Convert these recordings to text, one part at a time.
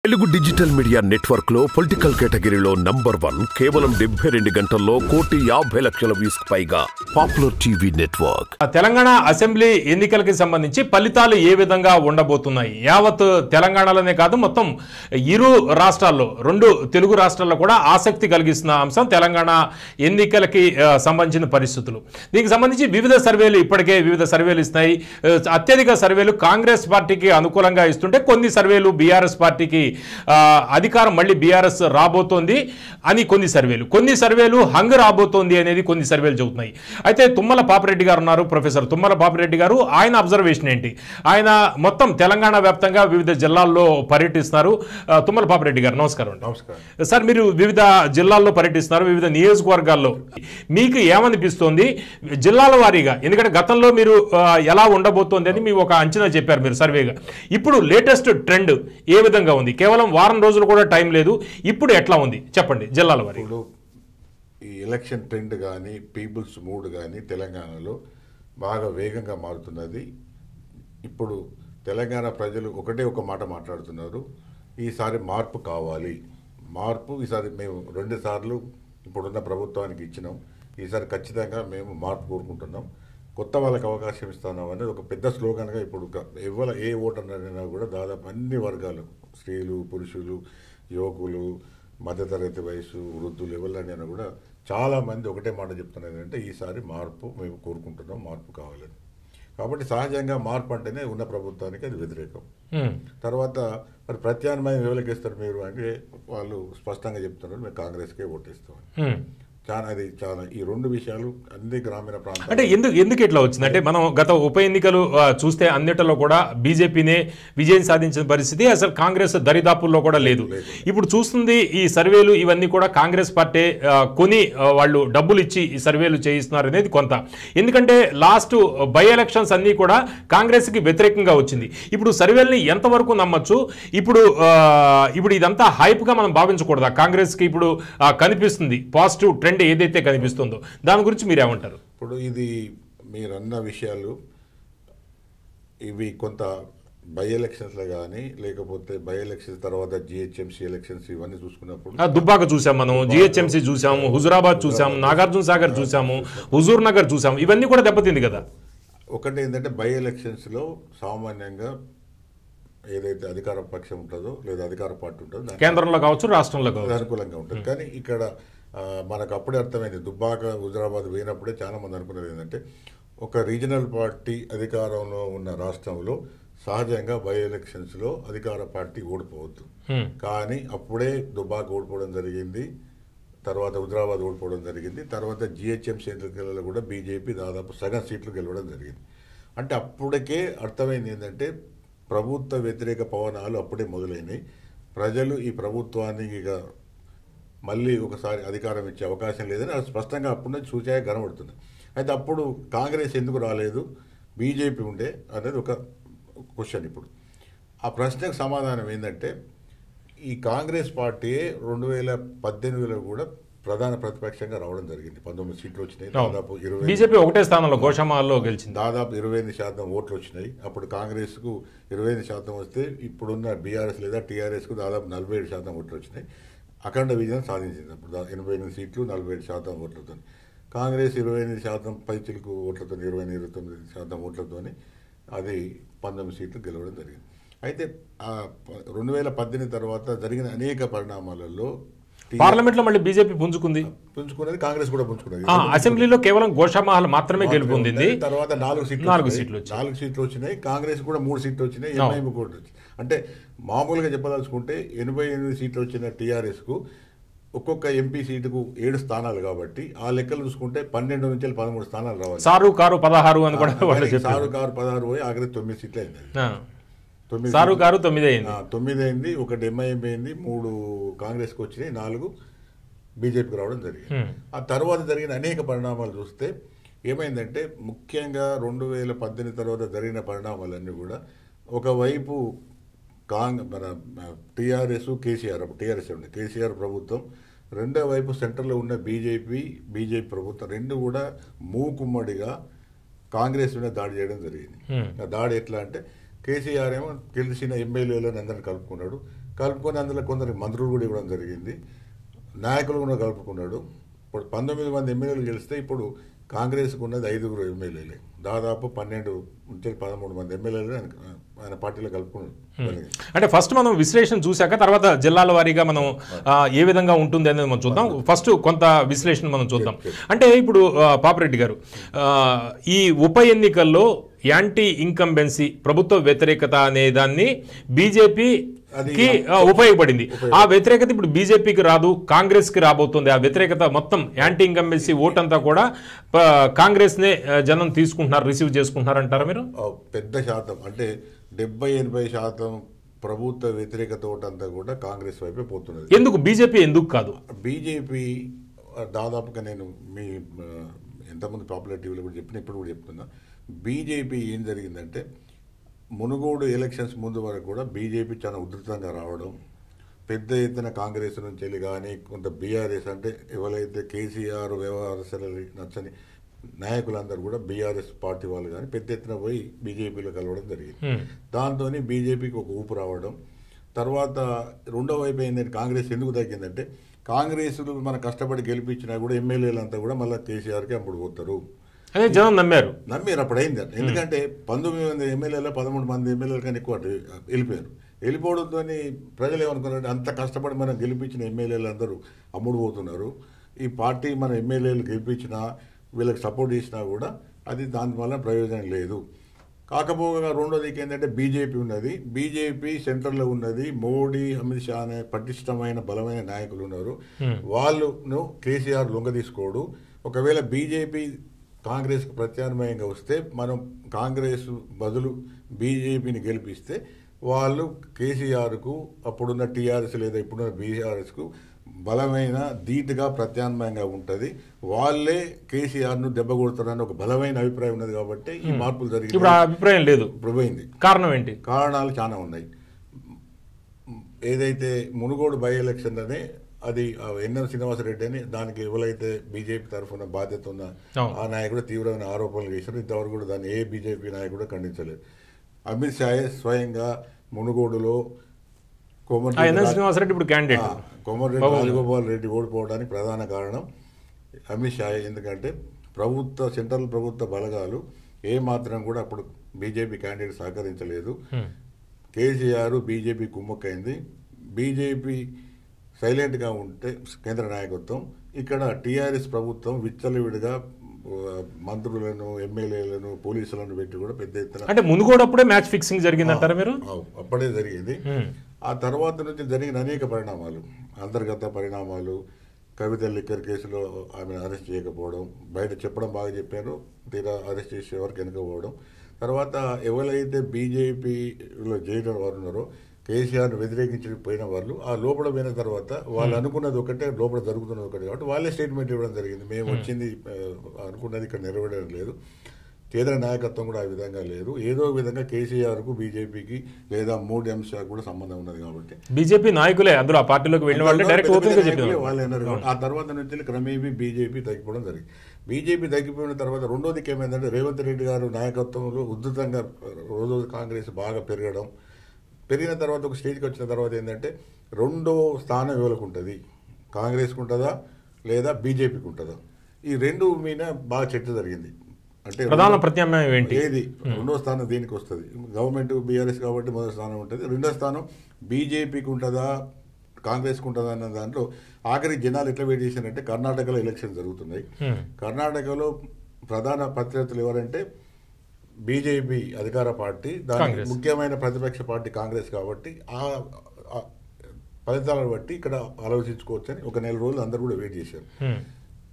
Telugu digital media network లో political కేటగిరీలో number one కేవలం డెబ్బై రెండు గంటల్లో కోటి యాభై లక్షల వ్యూస్ పైగా పాపులర్ టీవీ నెట్వర్క్ ఆ తెలంగాణ అసెంబ్లీ ఎన్నికలకి సంబంధించి ఫలితాలు ఏ విధంగా ఉండబోతున్నాయి యావత్ తెలంగాణలోనే కాదు మొత్తం ఇరు రాష్ట్రాల్లో రెండు తెలుగు రాష్ట్రాల్లో కూడా ఆసక్తి కలిగిస్తున్న అంశం తెలంగాణ ఎన్నికలకి ఆ, సంబంధించిన పరిస్థితులు దీనికి సంబంధించి వివిధ సర్వేలు ఇప్పటికే వివిధ సర్వేలు ఇస్తున్నాయి ఆ, అత్యధిక సర్వేలు కాంగ్రెస్ పార్టీకి అనుకూలంగా ఇస్తుంటే కొన్ని సర్వేలు బీఆర్ఎస్ పార్టీకి ఆ, అధికారం మళ్ళీ బీఆర్ఎస్ రాబోతోంది అని కొన్ని సర్వేలు కొన్ని సర్వేలు హంగ్ రాబోతోంది అనేది కొన్ని సర్వేలు చెబుతున్నాయి అయితే తుమ్మల పాపిరెడ్డి గారు ఉన్నారు ప్రొఫెసర్ తుమ్మల పాపిరెడ్డి గారు ఆయన అబ్జర్వేషన్ ఏంటి ఆయన మొత్తం తెలంగాణ వ్యాప్తంగా వివిధ జిల్లాల్లో పర్యటిస్తున్నారు ఆ, తుమ్మల పాపిరెడ్డి గారు నమస్కారం అండి నమస్కారం సార్ మీరు వివిధ జిల్లాల్లో పర్యటిస్తున్నారు వివిధ నియోజకవర్గాల్లో మీకు ఏమనిపిస్తోంది జిల్లాల వారీగా ఎందుకంటే గతంలో మీరు ఆ, ఎలా ఉండబోతోంది అని మీకు ఒక అంచనా చెప్పారు మీరు సర్వేగా ఇప్పుడు లేటెస్ట్ ట్రెండ్ ఏ విధంగా ఉంది కేవలం వారం రోజులు కూడా టైం లేదు ఇప్పుడు ఎట్లా ఉంది చెప్పండి జిల్లాల వారీగా ఇప్పుడు ఈ ఎలక్షన్ ట్రెండ్ కానీ పీపుల్స్ మూడ్ కానీ తెలంగాణలో బాగా వేగంగా మారుతున్నది ఇప్పుడు తెలంగాణ ప్రజలు ఒకటే ఒక మాట మాట్లాడుతున్నారు ఈసారి మార్పు కావాలి మార్పు ఈసారి మేము రెండు సార్లు ఇప్పుడున్న ప్రభుత్వానికి ఇచ్చినాం ఈసారి ఖచ్చితంగా మేము మార్పు కోరుకుంటున్నాం కొత్త వాళ్ళకి అవకాశం ఇస్తున్నాం అనేది ఒక పెద్ద స్లోగన్గా ఇప్పుడు గ- ఎవరు ఏ ఓటర్ అయినా కూడా దాదాపు అన్ని వర్గాలు స్త్రీలు పురుషులు యువకులు మధ్యతరగతి వయసు వృద్ధులు ఎవరినైనా కూడా చాలా మంది ఒకటే మాట చెప్తున్నారు ఏంటంటే ఈసారి మార్పు మేము కోరుకుంటున్నాం మార్పు కావాలని కాబట్టి సహజంగా మార్పు అంటేనే ఉన్న ప్రభుత్వానికి అది వ్యతిరేకం హ్మ్. తర్వాత మరి ప్రత్యామ్నాయం ఎవరికి ఇస్తారు మీరు అంటే వాళ్ళు స్పష్టంగా చెప్తున్నారు మేము కాంగ్రెస్కే ఓటేస్తామని హ్మ్. చాలా అది చాలా ఈ రెండు విషయాలు అన్ని గ్రామీణ అంటే ప్రాంతాలు ఎందుకు ఎందుకు ఇట్లా వచ్చింది అంటే మనం గత ఉప ఎన్నికలు ఆ, చూస్తే అన్నిటిలో కూడా బీజేపీనే విజయం సాధించిన పరిస్థితి అసలు కాంగ్రెస్ దరిదాపుల్లో కూడా లేదు ఇప్పుడు చూస్తుంది ఈ సర్వేలు ఇవన్నీ కూడా కాంగ్రెస్ పార్టీ ఆ, కొని ఆ, వాళ్ళు డబ్బులు ఇచ్చి ఈ సర్వేలు చేయిస్తున్నారు అనేది కొంత ఎందుకంటే లాస్ట్ బై ఎలక్షన్స్ అన్నీ కూడా కాంగ్రెస్కి వ్యతిరేకంగా వచ్చింది ఇప్పుడు సర్వేల్ని ఎంతవరకు నమ్మొచ్చు ఇప్పుడు ఆ, ఇప్పుడు ఇదంతా హైప్గా మనం భావించకూడదా కాంగ్రెస్కి ఇప్పుడు ఆ, కనిపిస్తుంది పాజిటివ్ ట్రెండ్ ఏదైతే కనిపిస్తుందో దాని గురించి మీరేమంటారు ఇప్పుడు ఇది మీరు అన్న విషయాలు ఇవి కొంత బై ఎలక్షన్స్లో కానీ లేకపోతే బై ఎలక్షన్స్ తర్వాత జిహెచ్ఎంసీ ఎలక్షన్స్ ఇవన్నీ చూసుకున్నప్పుడు ఆ, దుబ్బాక చూసాం మనం జిహెచ్ఎంసీ చూసాము హుజురాబాద్ చూసాము నాగార్జున సాగర్ చూసాము హుజూర్ నగర్ చూసాము ఇవన్నీ కూడా దెబ్బతింది కదా ఒకటి ఏంటంటే బై ఎలక్షన్స్లో సామాన్యంగా ఏదైతే అధికార పక్షం ఉంటుందో లేదా అధికార పార్టీ ఉంటుందో దానికి కేంద్రంలో కావచ్చు రాష్ట్రంలో కావచ్చు అనుకూలంగా ఉంటుంది కానీ ఇక్కడ ఆ, మనకు అప్పుడే అర్థమైంది దుబ్బాక హుజరాబాద్ పోయినప్పుడే చాలా మంది అనుకున్నది ఏంటంటే ఒక రీజనల్ పార్టీ అధికారంలో ఉన్న రాష్ట్రంలో సహజంగా బై ఎలక్షన్స్లో అధికార పార్టీ ఓడిపోవద్దు హ్మ్. కానీ అప్పుడే దుబ్బాక ఓడిపోవడం జరిగింది తర్వాత హుజరాబాద్ ఓడిపోవడం జరిగింది తర్వాత జిహెచ్ఎంసీ ఎన్నికలలో కూడా బీజేపీ దాదాపు సగం సీట్లు గెలవడం జరిగింది అంటే అప్పటికే అర్థమైంది ఏంటంటే ప్రభుత్వ వ్యతిరేక పవనాలు అప్పుడే మొదలైనవి ప్రజలు ఈ ప్రభుత్వాన్ని ఇక మళ్ళీ ఒకసారి అధికారం ఇచ్చే అవకాశం లేదని అది స్పష్టంగా అప్పుడు నుంచి సూచాయ కనబడుతుంది అయితే అప్పుడు కాంగ్రెస్ ఎందుకు రాలేదు బీజేపీ ఉండే అనేది ఒక క్వశ్చన్ ఇప్పుడు ఆ ప్రశ్నకు సమాధానం ఏంటంటే ఈ కాంగ్రెస్ పార్టీ రెండు వేల పద్దెనిమిదిలో కూడా ప్రధాన ప్రతిపక్షంగా రావడం జరిగింది పంతొమ్మిది సీట్లు వచ్చినాయి దాదాపు ఇరవై బీజేపీ ఒకటే స్థానంలో గోషమాల్లో గెలిచింది దాదాపు ఇరవై ఎనిమిది శాతం ఓట్లు వచ్చినాయి అప్పుడు కాంగ్రెస్కు ఇరవై ఎనిమిది శాతం వస్తే ఇప్పుడున్న బీఆర్ఎస్ లేదా టీఆర్ఎస్కు దాదాపు నలభై ఏడు శాతం ఓట్లు వచ్చినాయి అఖండ విజయం సాధించింది అప్పుడు దా- ఎనభై ఎనిమిది సీట్లు నలభై ఏడు శాతం ఓట్లతో కాంగ్రెస్ ఇరవై ఎనిమిది శాతం పైచిలకు ఓట్లతో ఇరవై ఎనిమిది ఇరవై తొమ్మిది శాతం ఓట్లతోని అది పంతొమ్మిది సీట్లు గెలవడం జరిగింది అయితే ఆ ప- రెండు వేల పద్దెనిమిది తర్వాత జరిగిన అనేక పరిణామాలలో టీ- పార్లమెంట్ లో మళ్ళీ బీజేపీ పుంజుకుంది పుంజుకున్నది కాంగ్రెస్ కూడా పుంజుకున్నది ఆ, అసెంబ్లీలో కేవలం గోషామహల్ మాత్రమే గెలుపొందింది తర్వాత నాలుగు సీట్లు నాలుగు వచ్చినాయి. సీట్లు వచ్చాయి. నాలుగు సీట్లు వచ్చినాయి కాంగ్రెస్ కూడా మూడు సీట్లు వచ్చినాయి ఎంఐఎం కూడా వచ్చింది అంటే మామూలుగా చెప్పదలుచుకుంటే ఎనభై ఎనిమిది సీట్లు వచ్చిన టీఆర్ఎస్ కు ఒక్కొక్క ఎంపీ సీటుకు ఏడు స్థానాలు కాబట్టి ఆ లెక్కలు చూసుకుంటే పన్నెండు నుంచి పదమూడు స్థానాలు రావాలి సారు కారు పదహారు అని కూడా వాళ్ళు కానీ చెప్పారు సారు కారు పదహారు పోయి ఆఖరి తొమ్మిది సీట్లు అయింది అది. ఆ, తొమ్మిది సారు కారు తొమ్మిది అయింది ఆ, తొమ్మిది అయింది ఒకటి ఎంఐఎం అయింది మూడు కాంగ్రెస్కి వచ్చినాయి నాలుగు బీజేపీకి రావడం జరిగింది హ్మ్. ఆ తర్వాత జరిగిన అనేక పరిణామాలు చూస్తే ఏమైందంటే ముఖ్యంగా రెండు వేల పద్దెనిమిది తర్వాత జరిగిన పరిణామాలన్నీ కూడా ఒకవైపు కాంగ్ మన టీఆర్ఎస్ కేసీఆర్ అప్పుడు టీఆర్ఎస్ ఉండే కేసీఆర్ ప్రభుత్వం రెండో వైపు సెంటర్లో ఉన్న బీజేపీ బీజేపీ ప్రభుత్వం రెండు కూడా మూకుమ్మడిగా కాంగ్రెస్ మీద దాడి చేయడం జరిగింది హ్మ్. ఆ దాడి ఎట్లా అంటే కేసీఆర్ ఏమో గెలిచిన ఎమ్మెల్యేలను అందరిని కలుపుకున్నాడు కలుపుకొని అందులో కొందరికి మంత్రులు కూడా ఇవ్వడం జరిగింది నాయకులు కూడా కలుపుకున్నాడు ఇప్పుడు పంతొమ్మిది మంది ఎమ్మెల్యేలు గెలిస్తే ఇప్పుడు కాంగ్రెస్కు ఉన్నది ఐదుగురు ఎమ్మెల్యేలే దాదాపు పన్నెండు నుంచి పదమూడు మంది ఎమ్మెల్యేలు ఆయన ఆయన పార్టీలో కలుపుకున్నాడు జరిగింది. అంటే ఫస్ట్ మనం విశ్లేషణ చూశాక తర్వాత జిల్లాల వారీగా మనం ఆ, ఏ విధంగా ఉంటుంది అనేది మనం చూద్దాం ఫస్ట్ కొంత విశ్లేషణ మనం చూద్దాం అంటే ఇప్పుడు ఆ, పాపిరెడ్డి గారు ఆ, ఈ ఉప ఎన్నికల్లో యాంటీ ఇన్కంబెన్సీ ప్రభుత్వ వ్యతిరేకత అనే దాన్ని బీజేపీకి ఉపయోగపడింది ఆ వ్యతిరేకత ఇప్పుడు బీజేపీకి రాదు కాంగ్రెస్ కి రాబోతుంది ఆ వ్యతిరేకత మొత్తం యాంటీ ఇన్కంబెన్సీ ఓట్ అంతా కూడా కాంగ్రెస్ నే ఆ, జనం తీసుకుంటున్నారు రిసీవ్ చేసుకుంటున్నారు అంటారా మీరు ఆ, పెద్ద శాతం అంటే డెబ్బై ఎనభై శాతం ప్రభుత్వ వ్యతిరేకత ఓటంతా కూడా కాంగ్రెస్ వైపే పోతున్నది ఎందుకు బీజేపీ ఎందుకు కాదు బీజేపీ దాదాపుగా నేను మీ ఆ, ఎంతమంది పాపులర్ టీవీలో కూడా చెప్పిన ఇప్పుడు కూడా చెప్తున్నా బీజేపీ ఏం జరిగిందంటే మునుగోడు ఎలక్షన్స్ ముందు వరకు కూడా బీజేపీ చాలా ఉధృతంగా రావడం పెద్ద ఎత్తున కాంగ్రెస్ నుంచి వెళ్ళి కానీ కొంత బీఆర్ఎస్ అంటే ఎవరైతే కేసీఆర్ వ్యవహారశైలి నచ్చని నాయకులందరూ కూడా బీఆర్ఎస్ పార్టీ వాళ్ళు కానీ పెద్ద ఎత్తున పోయి బీజేపీలో కలవడం జరిగింది దాంతో బీజేపీకి ఒక ఊపు రావడం తర్వాత రెండో వైపు ఏంటంటే కాంగ్రెస్ ఎందుకు తగ్గిందంటే కాంగ్రెస్ మన కష్టపడి గెలిపించినా కూడా ఎమ్మెల్యేలంతా కూడా మళ్ళీ కేసీఆర్కి అప్పుడు పోతారు అదే జనం నమ్మారు నమ్మారు అప్పుడు అయింది ఎందుకంటే పంతొమ్మిది మంది ఎమ్మెల్యేలో పదమూడు మంది ఎమ్మెల్యేల కన్నా ఎక్కువ అటు వెళ్ళిపోయారు వెళ్ళిపోవడంతో ప్రజలు ఏమనుకున్నారంటే అంత కష్టపడి మనం గెలిపించిన ఎమ్మెల్యేలు అందరూ అమ్ముడు పోతున్నారు ఈ పార్టీ మన ఎమ్మెల్యేలు గెలిపించినా వీళ్ళకి సపోర్ట్ చేసినా కూడా అది దానివల్ల ప్రయోజనం లేదు కాకపోగా రెండోది ఏంటంటే బీజేపీ ఉన్నది బీజేపీ సెంటర్లో ఉన్నది మోడీ అమిత్ షా అనే పటిష్టమైన బలమైన నాయకులు ఉన్నారు వాళ్ళను కేసీఆర్ లొంగ తీసుకోడు ఒకవేళ బీజేపీ కాంగ్రెస్కి ప్రత్యామ్నాయంగా వస్తే మనం కాంగ్రెస్ బదులు బీజేపీని గెలిపిస్తే వాళ్ళు కేసీఆర్కు అప్పుడున్న టీఆర్ఎస్ లేదా ఇప్పుడున్న బీఆర్ఎస్కు బలమైన ధీటుగా ప్రత్యామ్నాయంగా ఉంటుంది వాళ్ళే కేసీఆర్ను దెబ్బ కొడతారని ఒక బలమైన అభిప్రాయం ఉన్నది కాబట్టి ఈ మార్పులు జరిగి ఇప్పుడు ఆ అభిప్రాయం లేదు ఇప్పుడు పోయింది కారణం ఏంటి కారణాలు చాలా ఉన్నాయి ఏదైతే మునుగోడు బై ఎలక్షన్ అని అది ఆ ఎన్ఎం శ్రీనివాసరెడ్డి అని దానికి ఎవరైతే బీజేపీ తరఫున బాధ్యత ఉన్న అవును. ఆ నాయకుడు తీవ్రమైన ఆరోపణలు చేశారు ఇంతవరకు కూడా దాన్ని ఏ బీజేపీ నాయకుడు ఖండించలేదు అమిత్ షా స్వయంగా మునుగోడులో ఆ ఎన్ఎన్ కోమటి శ్రీనివాసరెడ్డి ఇప్పుడు క్యాండిడేట్ కోమటిరెడ్డి రాజగోపాల్ రెడ్డి ఓడిపోవడానికి ప్రధాన కారణం అమిత్ షా ఎందుకంటే ప్రభుత్వ సెంట్రల్ ప్రభుత్వ బలగాలు ఏ మాత్రం కూడా అప్పుడు బీజేపీ క్యాండిడేట్ సహకరించలేదు కేసీఆర్ బీజేపీ కుమ్మక్కైంది బీజేపీ సైలెంట్గా ఉంటే కేంద్ర నాయకత్వం ఇక్కడ టీఆర్ఎస్ ప్రభుత్వం విచ్చలవిడిగా ఆ, మంత్రులను ఎమ్మెల్యేలను పోలీసులను పెట్టి కూడా పెద్ద ఎత్తున అంటే మునుగోడప్పుడే మ్యాచ్ ఫిక్సింగ్ జరిగిందంటారా మీరు అవు, అప్పుడే జరిగింది మ్మ్. ఆ తర్వాత నుంచి జరిగిన అనేక పరిణామాలు అంతర్గత పరిణామాలు కవిత లిక్కర్ కేసులో ఆమె అరెస్ట్ చేయకపోవడం బయట చెప్పడం బాగా చెప్పారు తీరా అరెస్ట్ చేసే వరకు వెనుకపోవడం తర్వాత ఎవరైతే బీజేపీలో చేరిన వారు ఉన్నారో కేసీఆర్ను వ్యతిరేకించి పోయిన వాళ్ళు ఆ లోపల పోయిన తర్వాత వాళ్ళు అనుకున్నది ఒకటే లోపల జరుగుతున్నది ఒకటి కాబట్టి వాళ్ళే స్టేట్మెంట్ ఇవ్వడం జరిగింది మేము వచ్చింది ఆ, అనుకున్నది ఇక్కడ నెరవేరడం లేదు కేంద్ర నాయకత్వం కూడా ఆ విధంగా లేదు ఏదో ఒక విధంగా కేసీఆర్కు బీజేపీకి లేదా మూడు అంశాలకు కూడా సంబంధం ఉన్నది కాబట్టి బీజేపీ నాయకులే అందులో ఆ పార్టీలోకి వెళ్ళిన వాళ్ళే డైరెక్ట్ పెద్ద ఓపెన్ గా పెద్ద నాయకులే చెప్పారు వాళ్ళు అన్నారు కాబట్టి ఆ తర్వాత నుంచి క్రమేపీ బీజేపీ తగ్గిపోవడం జరిగింది బీజేపీ తగ్గిపోయిన తర్వాత రెండో దిక్కు ఏమైందంటే రేవంత్ రెడ్డి గారు నాయకత్వంలో ఉద్ధృతంగా రోజు రోజు కాంగ్రెస్ బాగా పెరగడం పెరిగిన తర్వాత ఒక స్టేజ్కి వచ్చిన తర్వాత ఏంటంటే రెండో స్థానం ఎవరికి ఉంటుంది కాంగ్రెస్కి ఉంటుందా లేదా బీజేపీకి ఉంటుందా ఈ రెండు మీద బాగా చర్చ జరిగింది అంటే ప్రధాన ప్రత్యామ్నాయం ఏంటి ఏది రెండో స్థానం దేనికి వస్తుంది గవర్నమెంట్ బీఆర్ఎస్ కాబట్టి మొదటి స్థానం ఉంటుంది రెండో స్థానం బీజేపీకి ఉంటుందా కాంగ్రెస్కి ఉంటుందా అన్న దాంట్లో ఆఖరి జనాలు ఎట్లా వెయిట్ చేశారంటే కర్ణాటకలో ఎలక్షన్ జరుగుతున్నాయి హ్మ్. కర్ణాటకలో ప్రధాన ప్రత్యర్థులు ఎవరంటే బీజేపీ అధికార పార్టీ దానికి కాంగ్రెస్. ముఖ్యమైన ప్రతిపక్ష పార్టీ కాంగ్రెస్ కాబట్టి ఆ ఆ ఫలితాలను బట్టి ఇక్కడ ఆలోచించుకోవచ్చని ఒక నెల రోజులు అందరూ కూడా వెయిట్ చేశారు హ్మ్.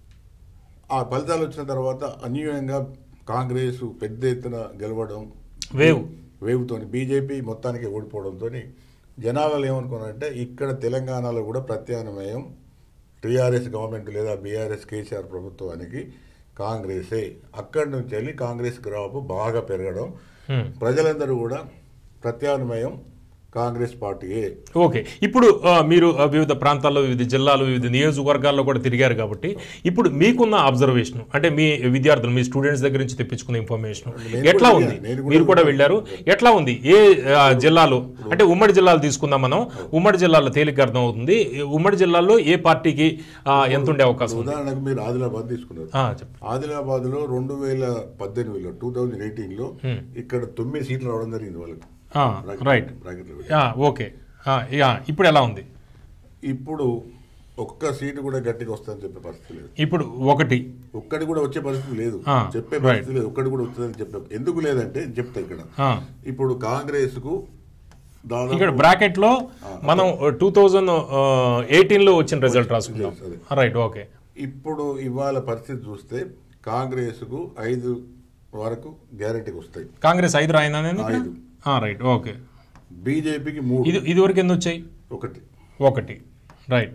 ఆ ఫలితాలు వచ్చిన తర్వాత అన్యూయంగా కాంగ్రెస్ పెద్ద ఎత్తున గెలవడం వేవ్ వేవ్తో బీజేపీ మొత్తానికి ఓడిపోవడంతో జనాలలో ఏమనుకున్నారంటే ఇక్కడ తెలంగాణలో కూడా ప్రత్యామ్నాయం టీఆర్ఎస్ గవర్నమెంట్ లేదా బీఆర్ఎస్ కేసీఆర్ ప్రభుత్వానికి కాంగ్రెసే అక్కడి నుంచి వెళ్ళి కాంగ్రెస్ గ్రాఫ్ బాగా పెరగడం హ్మ్. ప్రజలందరూ కూడా ప్రత్యామ్నాయం కాంగ్రెస్ పార్టీయే ఓకే ఇప్పుడు ఆ, మీరు ఆ, వివిధ ప్రాంతాల్లో వివిధ జిల్లాలు వివిధ నియోజకవర్గాల్లో కూడా తిరిగారు కాబట్టి ఇప్పుడు మీకున్న అబ్జర్వేషన్ అంటే మీ విద్యార్థులు మీ స్టూడెంట్స్ దగ్గర నుంచి తెప్పించుకున్న ఇన్ఫర్మేషన్ నేను ఎట్లా కూడా ఉంది వెళ్ళాను. నేను కూడా మీరు కూడా వెళ్ళారు ఎట్లా ఉంది ఏ ఆ, జిల్లాలో అంటే ఉమ్మడి జిల్లాలు తీసుకుందాం మనం ఉమ్మడి జిల్లాలో తేలిక అర్థం అవుతుంది ఉమ్మడి జిల్లాలో ఏ పార్టీకి ఆ, ఎంత ఉండే అవకాశం ఉంది ఉదాహరణకు మీరు ఆదిలాబాద్ తీసుకున్నారు ఆ, చెప్పండి ఆదిలాబాద్ లో రెండు వేల పద్దెనిమిదిలో టూ థౌజండ్ ఎయిటీన్ లో ఇక్కడ తొమ్మిది సీట్లు రావడం జరిగింది వాళ్ళకి ఆ, రైట్ బ్రాకెట్లో పెట్టి. ఆ, ఓకే ఆ, యా, ఇప్పుడు ఎలా ఉంది ఇప్పుడు ఒక్క సీటు కూడా గట్టిగా వస్తుందని చెప్పే పరిస్థితి లేదు ఇప్పుడు ఒకటి ఒక్కటి కూడా వచ్చే పరిస్థితి లేదు ఆ, చెప్పే right. పరిస్థితి లేదు ఒక్కటి కూడా వస్తుందని చెప్పే ఎందుకు లేదంటే చెప్తా ఇక్కడ ఆ, ఇప్పుడు కాంగ్రెస్ కు దాదాపు ఇక్కడ బ్రాకెట్ లో మనం టూ థౌజండ్ ఎయిటీన్ లో వచ్చిన రిజల్ట్ రాసుకుందాం అదే. రైట్ ఓకే ఇప్పుడు ఇవాళ పరిస్థితి చూస్తే కాంగ్రెస్ కు ఐదు వరకు గ్యారెంటీకి వస్తాయి కాంగ్రెస్ ఐదు రాయిందని ఐదు. రైట్ ఓకే బీజేపీకి మూడు ఇది ఇది వరకు ఎన్ని వచ్చాయి ఒకటి ఒకటి రైట్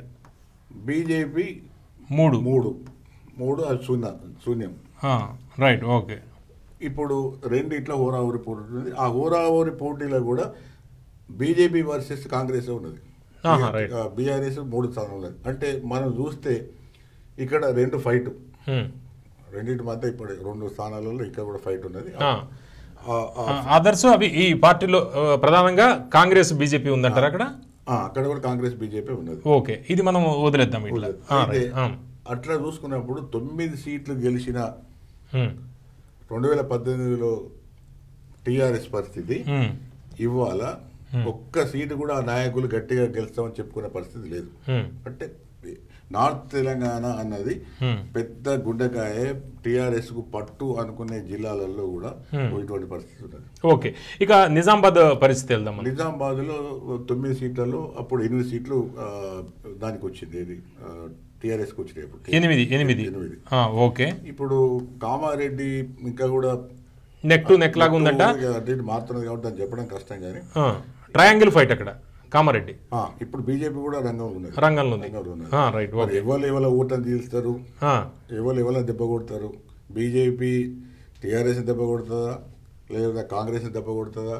బీజేపీ మూడు మూడు మూడు అది శూన్య శూన్యం రైట్ ఓకే ఇప్పుడు రెండు ఇట్లా హోరాహోరి పోటీ ఉంటుంది ఆ హోరాహోరి పోటీలో కూడా బీజేపీ వర్సెస్ కాంగ్రెస్ ఉన్నది ఆహా, right. బీఆర్ఎస్ మూడు స్థానాలు ఉన్నది అంటే మనం చూస్తే ఇక్కడ రెండు ఫైట్ రెండింటి మధ్య ఇప్పుడు రెండు స్థానాలలో ఇక్కడ కూడా ఫైట్ ఉన్నది ఆ- ఆ- అదర్స్ అవి ఈ పార్టీలో ఆ, ప్రధానంగా కాంగ్రెస్ బీజేపీ ఉందంటారు అక్కడ ఆ, అక్కడ కూడా కాంగ్రెస్ బీజేపీ ఉన్నది ఓకే ఇది మనం వదిలేద్దాం ఇట్లా ఆ, అయితే రైట్ ఆ. అట్లా చూసుకున్నప్పుడు తొమ్మిది సీట్లు గెలిచిన ఉమ్, రెండు వేల పద్దెనిమిదిలో టీఆర్ఎస్ పరిస్థితి ఉమ్, ఇవాళ ఒక్క సీటు కూడా ఆ నాయకులు గట్టిగా గెలుస్తామని చెప్పుకునే పరిస్థితి లేదు ఉమ్, అంటే నార్త్ తెలంగాణ అన్నది Hmm. పెద్ద గుండెకాయ టిఆర్ఎస్ కు పట్టు అనుకునే జిల్లాలలో కూడా ఇటువంటి పరిస్థితి ఉన్నది ఓకే ఇక నిజామాబాద్ పరిస్థితి వెళ్దాం మనం నిజామాబాద్ లో తొమ్మిది సీట్లలో అప్పుడు ఎనిమిది సీట్లు ఆ, దానికి వచ్చింది ఇది టిఆర్ఎస్ కి వచ్చినాయి అప్పుడు ఎనిమిది ఎనిమిది ఎనిమిది ఆ, ఓకే ఇప్పుడు కామారెడ్డి ఇంకా కూడా నెక్ టు నెక్ లాగా ఉందంట ఇక అటు ఇటు మారుతున్నది కాబట్టి దాన్ని చెప్పడం కష్టం కానీ ట్రయాంగిల్ ఫైట్ అక్కడ కామారెడ్డి ఆ, ఇప్పుడు బీజేపీ కూడా రంగంలో ఉన్నది రంగంలో ఉంది రంగంలో ఉన్నది ఆ, రైట్ మరి ఓకే ఎవరు ఎవరు ఓటని తీస్తారు ఆ, ఎవరు ఎవరు దెబ్బ కొడతారు బీజేపీ టీఆర్ఎస్ దెబ్బ కొడుతుందా లేదా కాంగ్రెస్ దెబ్బ కొడుతుందా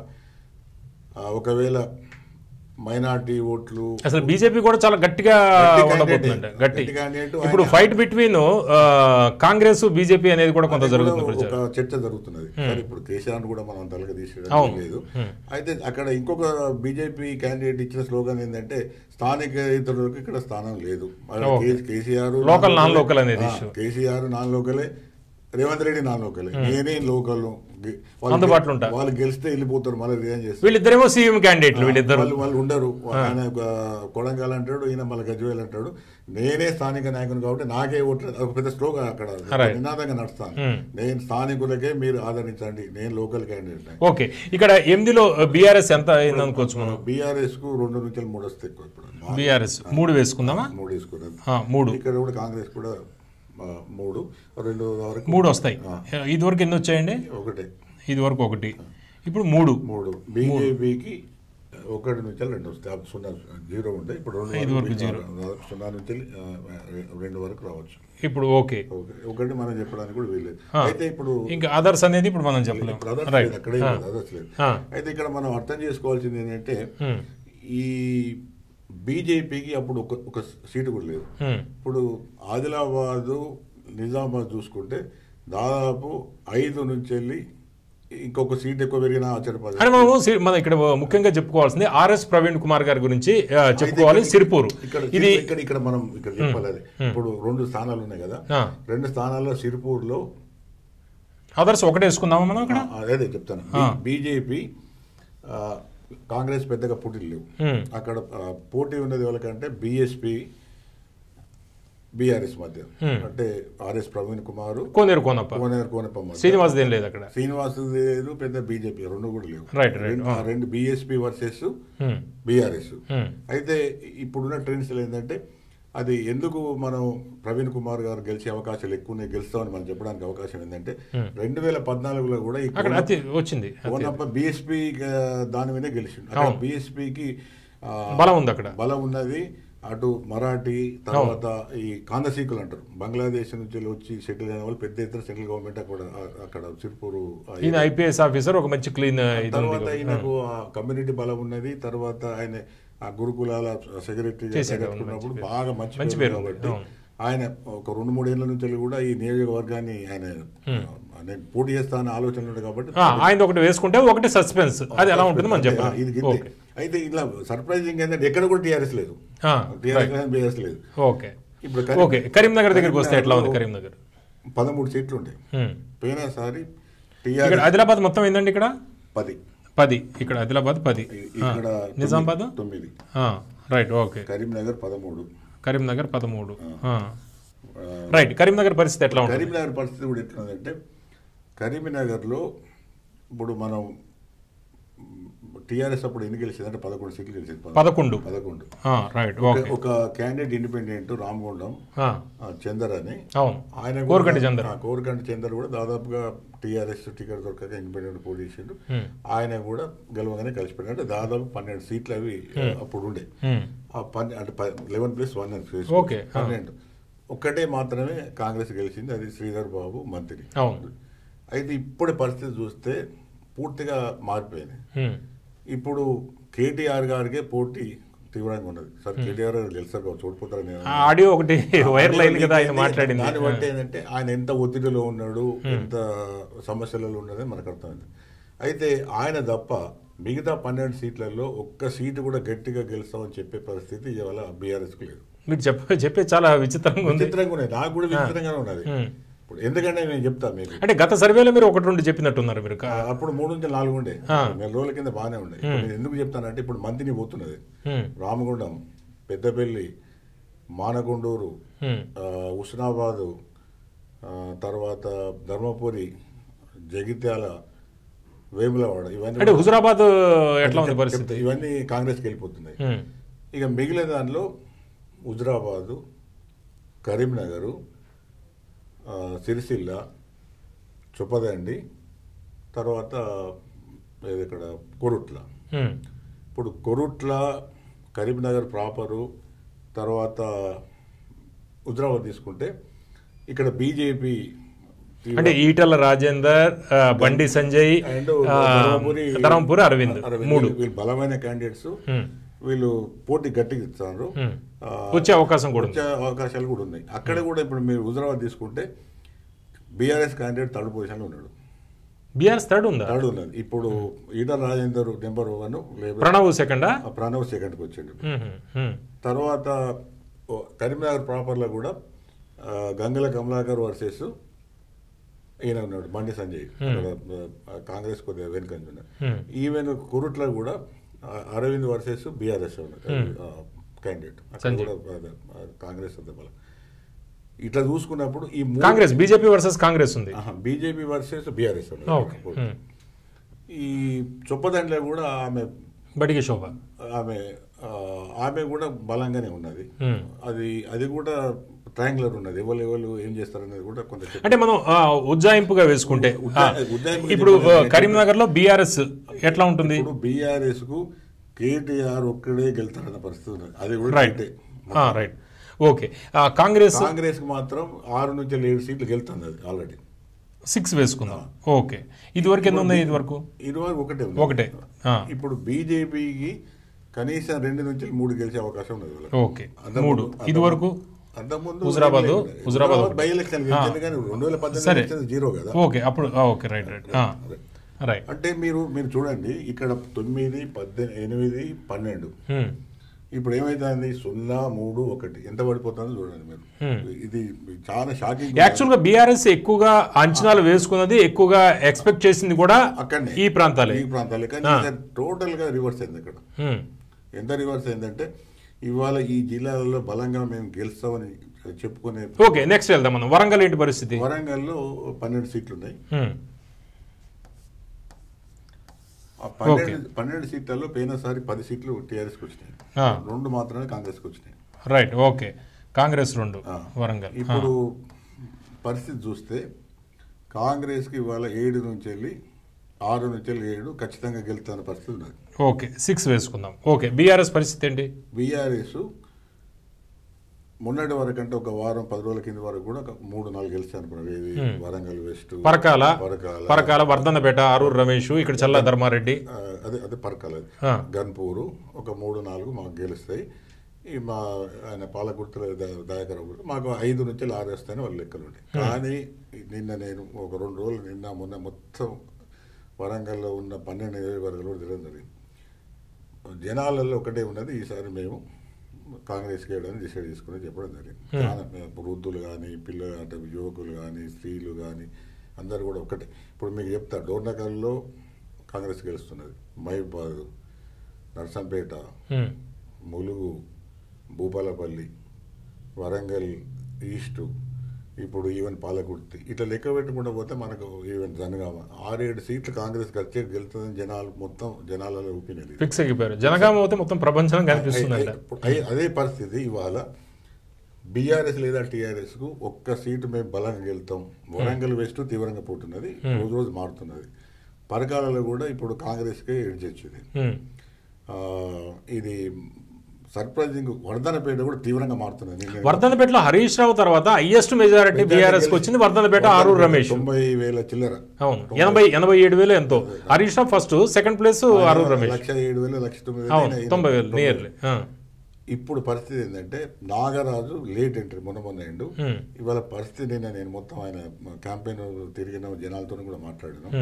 ఆ, ఒకవేళ మైనార్టీ ఓట్లు అసలు బీజేపీ కూడా చాలా గట్టిగా గట్టి ఉండబోతుందంట candidate. గట్టి గట్టి candidate ఇప్పుడు ఆయన- ఫైట్ బిట్వీన్ కాంగ్రెస్ బీజేపీ అనేది కూడా కొంత అది కూడా జరుగుతుంది ఒక ప్రచారం చర్చ జరుగుతున్నది సరే ఇప్పుడు కేసీఆర్ కూడా మనం తలక తీసేయడం అవును. లేదు అయితే అక్కడ ఇంకొక బీజేపీ క్యాండిడేట్ ఇచ్చిన స్లోగన్ ఏంటంటే స్థానిక ఇతరులకు ఇక్కడ స్థానం లేదు మరి okay. K- KCR local, non local అనేది issue. కేసీఆర్ నాన్ లోకలే రేవంత్ రెడ్డి నాన్ లోకలే నేనే లోకల్ అందుబాటులో ఉంటా. వాళ్ళు గెలిస్తే వెళ్ళిపోతారు మళ్ళీ రిజైన్ చేస్తారు వీళ్ళిద్దరేమో సీఎం క్యాండిడేట్లు వీళ్ళిద్దరు వాళ్ళు వాళ్ళు ఉండరు ఆయన ఒక కొడంగల్ అంటాడు ఈయన మళ్ళీ గజ్వేల్ అంటాడు నేనే స్థానిక నాయకుని కాబట్టి నాకే ఓట్లు ఒక పెద్ద స్లోగన్ అక్కడ Right. నినాదంగా నడుస్తాను Hmm. నేను స్థానికులకే మీరు ఆదరించండి నేను లోకల్ క్యాండిడేట్ ఓకే ఇక్కడ ఎనిమిదిలో బీఆర్ఎస్ ఎంత అయింది అనుకోవచ్చు మనం బీఆర్ఎస్ కు రెండు నుంచి మూడు వస్తాయి ఎక్కువ ఇప్పుడు బీఆర్ఎస్ మూడు వేసుకుందామా మూడు వేసుకున్నది ఆ, మూడు ఇక్కడ కూడా కాంగ్రెస్ కూడా ఆ, మూడు రెండు వరకు మూడు వస్తాయి ఇది వరకు ఎన్ని వచ్చాయండి ఒకటే ఇది వరకు ఒకటి ఇప్పుడు మూడు మూడు బీజేపీకి ఒకటి నుంచి రెండు వస్తాయి అప్పుడు సున్నా జీరో ఉండే ఇప్పుడు రెండు ఐదు వరకు వరకు జీరో. దాదాపు సున్నా నుంచి ఆ, రెండు వరకు రావచ్చు ఇప్పుడు ఓకే ఓకే. ఒకటి మనం చెప్పడానికి కూడా వీల్లేదు ఆ. అయితే ఇప్పుడు ఇంకా అదర్స్ అనేది ఇప్పుడు మనం చెప్పలేము ఇప్పుడు others రైట్ లేదు, అక్కడే లేదు, others లేదు. ఆ. అయితే ఇక్కడ మనం అర్థం చేసుకోవాల్సింది ఏంటంటే Hmm. ఈ బీజేపీకి అప్పుడు ఒక ఒక సీటు కూడా లేదు ఇప్పుడు ఆదిలాబాదు నిజామాబాద్ చూసుకుంటే దాదాపు ఐదు నుంచి వెళ్ళి ఇంకొక సీట్ ఎక్కువ పెరిగిన ఆశ్చర్యపడ అని మనము సి- మనం ఇక్కడ ముఖ్యంగా చెప్పుకోవాల్సింది ఆర్ఎస్ ప్రవీణ్ కుమార్ గారి గురించి ఆ, చెప్పుకోవాలి సిరిపూర్ ఇక్కడ ఇది ఇక్కడ ఇక్కడ మనం ఇక్కడ చెప్పాలి అది. ఇప్పుడు రెండు స్థానాలు ఉన్నాయి కదా ఆ. రెండు స్థానాల్లో సిరిపూర్లో అదర్స్ ఒకటే వేసుకుందామా మనం ఇక్కడ ఆ, అదే చెప్తాను బీజేపీ కాంగ్రెస్ పెద్దగా పోటీలు లేవు Hmm. అక్కడ ఆ, పోటీ ఉన్నది ఎవరికంటే బీఎస్పీ బీఆర్ఎస్ మధ్య అంటే ఆర్ఎస్ ప్రవీణ్ కుమార్ కోనేరు కోనప్ప కోనేరు కోనప్ప మధ్య శ్రీనివాస్ దేని లేదు అక్కడ శ్రీనివాస్ లేదు పెద్ద బీజేపీ రెండు కూడా లేవు Right, right. రెండు- ఆ రెండు BSP versus Hmm. BRS Hmm. అయితే ఇప్పుడున్న ట్రెండ్స్ ఏంటంటే అది ఎందుకు మనం ప్రవీణ్ కుమార్ గారు గెలిచే అవకాశాలు ఎక్కువ ఉన్నాయి గెలుస్తామని మనం చెప్పడానికి అవకాశం ఏంటంటే రెండు వేల పద్నాలుగులో కూడా ఈ అక్కడ అతి వచ్చింది అతి- కోనప్ప బీఎస్పీ దాని మీదే గెలిచిండు అక్కడ బీఎస్పీకి బలం ఉంది అక్కడ బలం ఉన్నది అటు మరాఠీ తర్వాత ఈ కాందసీకులు అంటారు బంగ్లాదేశ్ నుంచి వచ్చి సెటిల్ అయిన వాళ్ళు పెద్ద ఎత్తున సెంట్రల్ గవర్నమెంట్ అక్కడ అక్కడ సిర్పూరు ఆ ఈయన ఐపీఎస్ ఆఫీసర్ ఒక మంచి క్లీన్ ఇది ఉంది తర్వాత ఆయనకు ఆ కమ్యూనిటీ బలం ఉన్నది తర్వాత ఆయన ఆ గురుకులాల సెక్రటరీ చేశాడు, అవును, ఉన్నప్పుడు బాగా మంచి మంచి పేరు పేరు ఉంది, కాబట్టి అవును. ఆయన ఒక రెండు మూడేళ్ల నుంచి కూడా ఈ నియోజకవర్గాన్ని ఆయన నేను పోటీ చేస్తానని ఆలోచన ఉంది కాబట్టి ఆ, ఆయనది ఒకటి వేసుకుంటే ఒకటి సస్పెన్స్ అది ఎలా ఉంటుంది మనం అంతే, ఆ, చెప్పాలి ఇది గింతే. అయితే ఇలా సర్ప్రైజింగ్ ఏంటంటే ఎక్కడ కూడా టీఆర్ఎస్ లేదు టీఆర్ఎస్ బీఆర్ఎస్ లేదు ఓకే ఇప్పుడు ఓకే కరీంనగర్ దగ్గరికి వస్తే ఎట్లా ఉంది కరీంనగర్ పదమూడు సీట్లు ఉంటాయి హ్మ్. పోయినసారి ఇక్కడ టీఆర్ఎస్ ఆదిలాబాద్ మొత్తం ఏందండి ఇక్కడ పది పది ఇక్కడ ఆదిలాబాద్ పది ఇ- ఆ, ఇక్కడ నిజామాబాద్ తొమ్మిది ఆ, రైట్ ఓకే కరీంనగర్ పదమూడు కరీంనగర్ పదమూడు ఆ. ఆ, రైట్ కరీంనగర్ పరిస్థితి ఎట్లా ఉంటుంది కరీంనగర్ పరిస్థితి కూడా ఎట్లుందంటే కరీంనగర్లో ఇప్పుడు మనం టీఆర్ఎస్ అప్పుడు ఎన్ని గెలిచింది అంటే పదకొండు సీట్లు గెలిచింది పద- పదకొండు పదకొండు ఆ, రైట్ ఓకే ఒక క్యాండిడేట్ ఇండిపెండెంట్ రామగుండం ఆ, ఆ, చందర్ అని అవును ఆయన కూడా- కోరకంటి చందర్. ఆ, కోరకంటి చందర్ కూడా దాదాపుగా టీఆర్ఎస్ టికెట్ దొరకక ఇండిపెండెంట్ పోటీ చేసిండు ఆయన కూడా గెలవగానే కలిసిపోయాడు అంటే దాదాపు పన్నెండు సీట్లు అవి అప్పుడు ఉండే హ్మ్. ఆ పన్నె అంటే లెవెన్ ప్లస్ వన్ అని చేసుకోవచ్చు. ఓకే, ఆ. పన్నెండు ఒక్కటే మాత్రమే కాంగ్రెస్ గెలిచింది అది శ్రీధర్ బాబు మంత్రి అవును అయితే ఇప్పుడు పరిస్థితి చూస్తే పూర్తిగా మారిపోయింది హ్మ్. ఇప్పుడు కేటీఆర్ గారికే పోటీ తీవ్రంగా ఉన్నది సార్ కేటీఆర్ గారు గెలిచారు కావచ్చు ఓడిపోతారని నేను ఆ ఆడియో ఒకటి వైరల్ అయింది కదా ఆయన మాట్లాడింది దాన్ని బట్టి ఏంటంటే ఆయన ఎంత ఒత్తిడిలో ఉన్నాడు ఎంత సమస్యలలో ఉన్నది మనకు అర్థమైంది అయితే ఆయన తప్ప మిగతా పన్నెండు సీట్లలో ఒక్క సీటు కూడా గట్టిగా గెలుస్తామని చెప్పే పరిస్థితి ఇవాళ బీఆర్ఎస్ కు లేదు మీరు చెప్ప చెప్పే చాలా విచిత్రంగా ఉంది విచిత్రంగా ఉన్నది నాకు కూడా విచిత్రంగానే ఉన్నది హ్మ్. ఇప్పుడు ఎందుకంటే నేను చెప్తా మీకు అంటే గత సర్వేలో మీరు ఒకటి రెండు చెప్పినట్టున్నారు మీరు ఆ, అప్పుడు మూడు నుంచి నాలుగు ఉండే ఆ. నెల రోజుల కింద బాగానే ఉండే ఇప్పుడు నేను ఎందుకు చెప్తానంటే ఇప్పుడు మంతిని పోతున్నది హ్మ్. రామగుండం పెద్దపల్లి మానకొండూరు హ్మ్. ఆ, ఉస్నాబాదు ఆ, తర్వాత ధర్మపురి జగిత్యాల వేములవాడ ఇవన్నీ అంటే హుజురాబాద్ ఎట్లా ఉంది పరిస్థితి చెప్తా, ఇవన్నీ కాంగ్రెస్కి వెళ్ళిపోతున్నాయి హ్మ్. ఇక మిగిలిన దానిలో హుజురాబాదు కరీంనగరు ఆ, సిరిసిల్ల చొప్పదండి తర్వాత ఏది ఇక్కడ కొరుట్ల హ్మ్. ఇప్పుడు కొరుట్ల కరీంనగర్ ప్రాపరు తర్వాత హుజరాబాద్ తీసుకుంటే ఇక్కడ బీజేపీ అంటే ఈటల రాజేందర్ ఆ, బండి సంజయ్ అండ్ ఆ, ధర్మపురి ధర్మపురి అరవింద్ మూడు వీళ్ళు- వీళ్ళు బలమైన క్యాండిడేట్స్ హ్మ్. వీళ్ళు పోటీ గట్టిగా ఇస్తున్నారు హ్మ్. ఆ, వచ్చే అవకాశం కూడా ఉంది వచ్చే అవకాశాలు కూడా ఉన్నాయి అక్కడ కూడా ఇప్పుడు మీరు హుజరాబాద్ తీసుకుంటే బీఆర్ఎస్ క్యాండిడేట్ థర్డ్ పొజిషన్లో ఉన్నాడు బీఆర్ఎస్ థర్డ్ ఉందా థర్డ్ ఉన్నది ఇప్పుడు Etela Rajender number one labour Pranav సెకండా ప్రణవ్ సెకండ్కి వచ్చిండు హ్మ్, హ్మ్, హ్మ్. తర్వాత ఓ, కరీంనగర్ ప్రాపర్లో కూడా ఆ, గంగల కమలాకర్ వర్సెస్ ఈయన ఉన్నాడు బండి సంజయ్ అక్కడ, ఆ, కాంగ్రెస్ కొద్దిగా వెనుకంజ ఉన్నాడు హ్మ్. ఈవెన్ కురుట్లో కూడా ఆ, అరవింద్ వర్సెస్ బీఆర్ఎస్ క్యాండిడేట్ అక్కడ సంజయ్. కూడా అదే, ఆ, కాంగ్రెస్ అంత బలం ఇట్లా చూసుకున్నప్పుడు ఈ కాంగ్రెస్ బీజేపీ వర్సెస్ కాంగ్రెస్ ఉంది బీజేపీ వర్సెస్ బీఆర్ఎస్ ఓకే హ్మ్. ఈ చొప్పదండ్లో కూడా ఆమె బడికి శోభ ఆమె ఆ, ఆమె కూడా బలంగానే ఉన్నది హ్మ్. అది అది కూడా ట్రయాంగులర్ ఉన్నది ఎవరు ఎవరు ఏం చేస్తారనేది కూడా కొంత చెప్ప- అంటే మనం ఆ, ఉజ్జాయింపుగా వేసుకుంటే ఉజ్జా- ఆ, ఉజ్జాయింపుగా ఇప్పుడు చెప్పాలంటే- కరీంనగర్ లో బీఆర్ఎస్ ఎట్లా ఉంటుంది ఇప్పుడు బీఆర్ఎస్ కు కేటీఆర్ ఒక్కడే గెలుతారన్న పరిస్థితి ఉన్నది అది కూడా రైట్ రైటే. రైట్ ఓకే ఆ, కాంగ్రెస్ కాంగ్రెస్ కు మాత్రం ఆరు నుంచి ఏడు సీట్లు గెలుతుంది అది ఆల్రెడీ సిక్స్ వేసుకుందాం ఓకే ఇది వరకు ఎంత ఉంది ఇది వరకు ఇరవై ఒకటే ఉంది. ఒకటే ఆ, ఇప్పుడు బీజేపీకి కనీసం రెండు నుంచి మూడు గెలిచే అవకాశం ఉన్నది వీళ్ళకి. ఓకే అంతకుముందు- మూడు ఇది వరకు అంతకుముందు హుజరాబాద్, హుజరాబాద్ హుజరాబాద్ బై ఎలక్షన్ గెలిచింది కానీ రెండు వేల సరే. పద్దెనిమిది ఎలక్షన్ జీరో కదా ఓకే అప్పుడు ఆ, ఓకే రైట్ రైట్ ఆ, రైట్ అంటే మీరు మీరు చూడండి ఇక్కడ తొమ్మిది పద్దెనిమిది ఎనిమిది పన్నెండు హ్మ్. ఇప్పుడు ఏమైతుంది సున్నా మూడు ఒకటి ఎంత పడిపోతుందో చూడండి మీరు ఇది చాలా షాకింగ్ యాక్చువల్గా బీఆర్ఎస్ ఎక్కువగా అంచనాలు వేసుకున్నది ఎక్కువగా ఎక్స్పెక్ట్ చేసింది కూడా అక్కడనే ఈ ప్రాంతాలే ఈ ప్రాంతాలే కానీ టోటల్ గా రివర్స్ అయింది ఇక్కడ హ్మ్. ఎంత రివర్స్ అయిందంటే ఇవాళ ఈ జిల్లాలలో బలంగా మేము గెలుస్తామని చెప్పుకునే ఓకే నెక్స్ట్ వెళ్దాం మనం వరంగల్ ఏంటి పరిస్థితి వరంగల్లో పన్నెండు సీట్లు ఉన్నాయి హ్మ్. ఆ పన్నెండు పన్నెండు సీట్లలో పోయినసారి పది సీట్లు టీఆర్ఎస్కి వచ్చినాయి ఆ. రెండు మాత్రమే కాంగ్రెస్కి వచ్చినాయి రైట్ ఓకే కాంగ్రెస్ రెండు ఆ. వరంగల్ ఇప్పుడు పరిస్థితి చూస్తే కాంగ్రెస్కి ఇవాళ ఏడు నుంచి వెళ్ళి ఆరు నుంచి వెళ్ళి ఏడు ఖచ్చితంగా గెలుతున్న పరిస్థితి ఉన్నది ఓకే సిక్స్ వేసుకుందాం ఓకే బీఆర్ఎస్ పరిస్థితి ఏంటి బీఆర్ఎస్ మొన్నటి వరకు అంటే ఒక వారం పది రోజుల కింద వరకు కూడా ఒక మూడు నాలుగు గెలిచాను అనుకున్నారు ఏది వరంగల్ వెస్ట్ పరకాల పరకాల పరకాల వర్ధన్నపేట ఆరూరు రమేష్ ఇక్కడ చల్లా ధర్మారెడ్డి ఆ, అదే అదే పరకాల అది. ఆ. గన్పూరు ఒక మూడు నాలుగు మాకు గెలుస్తాయి ఈ మా ఆయన పాలకుర్తుల ద- దయాకర్ ఒకటి. మాకు ఐదు నుంచి ఆరు వస్తాయని వాళ్ళ లెక్కలు ఉంటాయి కానీ నిన్న నేను ఒక రెండు రోజులు నిన్న మొన్న మొత్తం వరంగల్లో ఉన్న పన్నెండు నియోజకవర్గాలు కూడా తిరగడం జరిగింది జనాలలో ఒకటే ఉన్నది ఈసారి మేము కాంగ్రెస్కి వేయడానికి డిసైడ్ చేసుకుని చెప్పడం జరిగింది చాలా వృద్ధులు కానీ పిల్లలు అంటే యువకులు కానీ స్త్రీలు కానీ అందరు కూడా ఒకటే ఇప్పుడు మీకు చెప్తా డోర్నకల్లో కాంగ్రెస్ గెలుస్తున్నది మహిబాద్ నర్సంపేట హ్మ్. ములుగు భూపాలపల్లి వరంగల్ ఈస్టు ఇప్పుడు ఈవెన్ పాలకుర్తి ఇట్లా లెక్క పెట్టుకుంటూ పోతే మనకు ఈవెన్ జనగామ ఆరేడు సీట్లు కాంగ్రెస్ వచ్చే గెలుతుందని జనాలు మొత్తం జనాలలో ఒపీనియన్ ఇది. ఫిక్స్ అయిపోయారు జనగామ అయితే మొత్తం ప్రపంచం కనిపిస్తుందంట అయి- ఇప్పుడు అయి- అదే పరిస్థితి ఇవాళ బీఆర్ఎస్ లేదా టీఆర్ఎస్ కు ఒక్క సీటు మేము బలంగా గెలుతాం వరంగల్ వెస్ట్ తీవ్రంగా పోతున్నది రోజు రోజు మారుతున్నది పరకాలలో కూడా ఇప్పుడు కాంగ్రెస్కే ఎడ్జ్ వచ్చింది హ్మ్. ఆ, ఇది సర్ప్రైజింగ్ వర్ధనపేట కూడా తీవ్రంగా మారుతున్నది నిన్న- వర్ధన్నపేటలో హరీష్ రావు తర్వాత హైయెస్ట్ మెజారిటీ బీఆర్ఎస్ కి వచ్చింది వర్ధన్నపేట ఆరూరు రమేష్ తొంభై వేల చిల్లర అవును ఎనభై ఎనభై ఏడు వేలు ఎంతో Harish Rao first second place Aruri Ramesh lakh ఏడు వేలు లక్ష తొమ్మిది వేలు అవును అయినా తొంభై వేలు తొంభై నియర్లీ ఇప్పుడు పరిస్థితి ఏంటంటే నాగరాజు లేట్ ఎంట్రీ మొన్న మొన్న అయిండు ఇవాళ పరిస్థితి నిన్న నేను మొత్తం ఆయన క్యాంపెయిన్ తిరిగిన జనాలతో కూడా మాట్లాడాను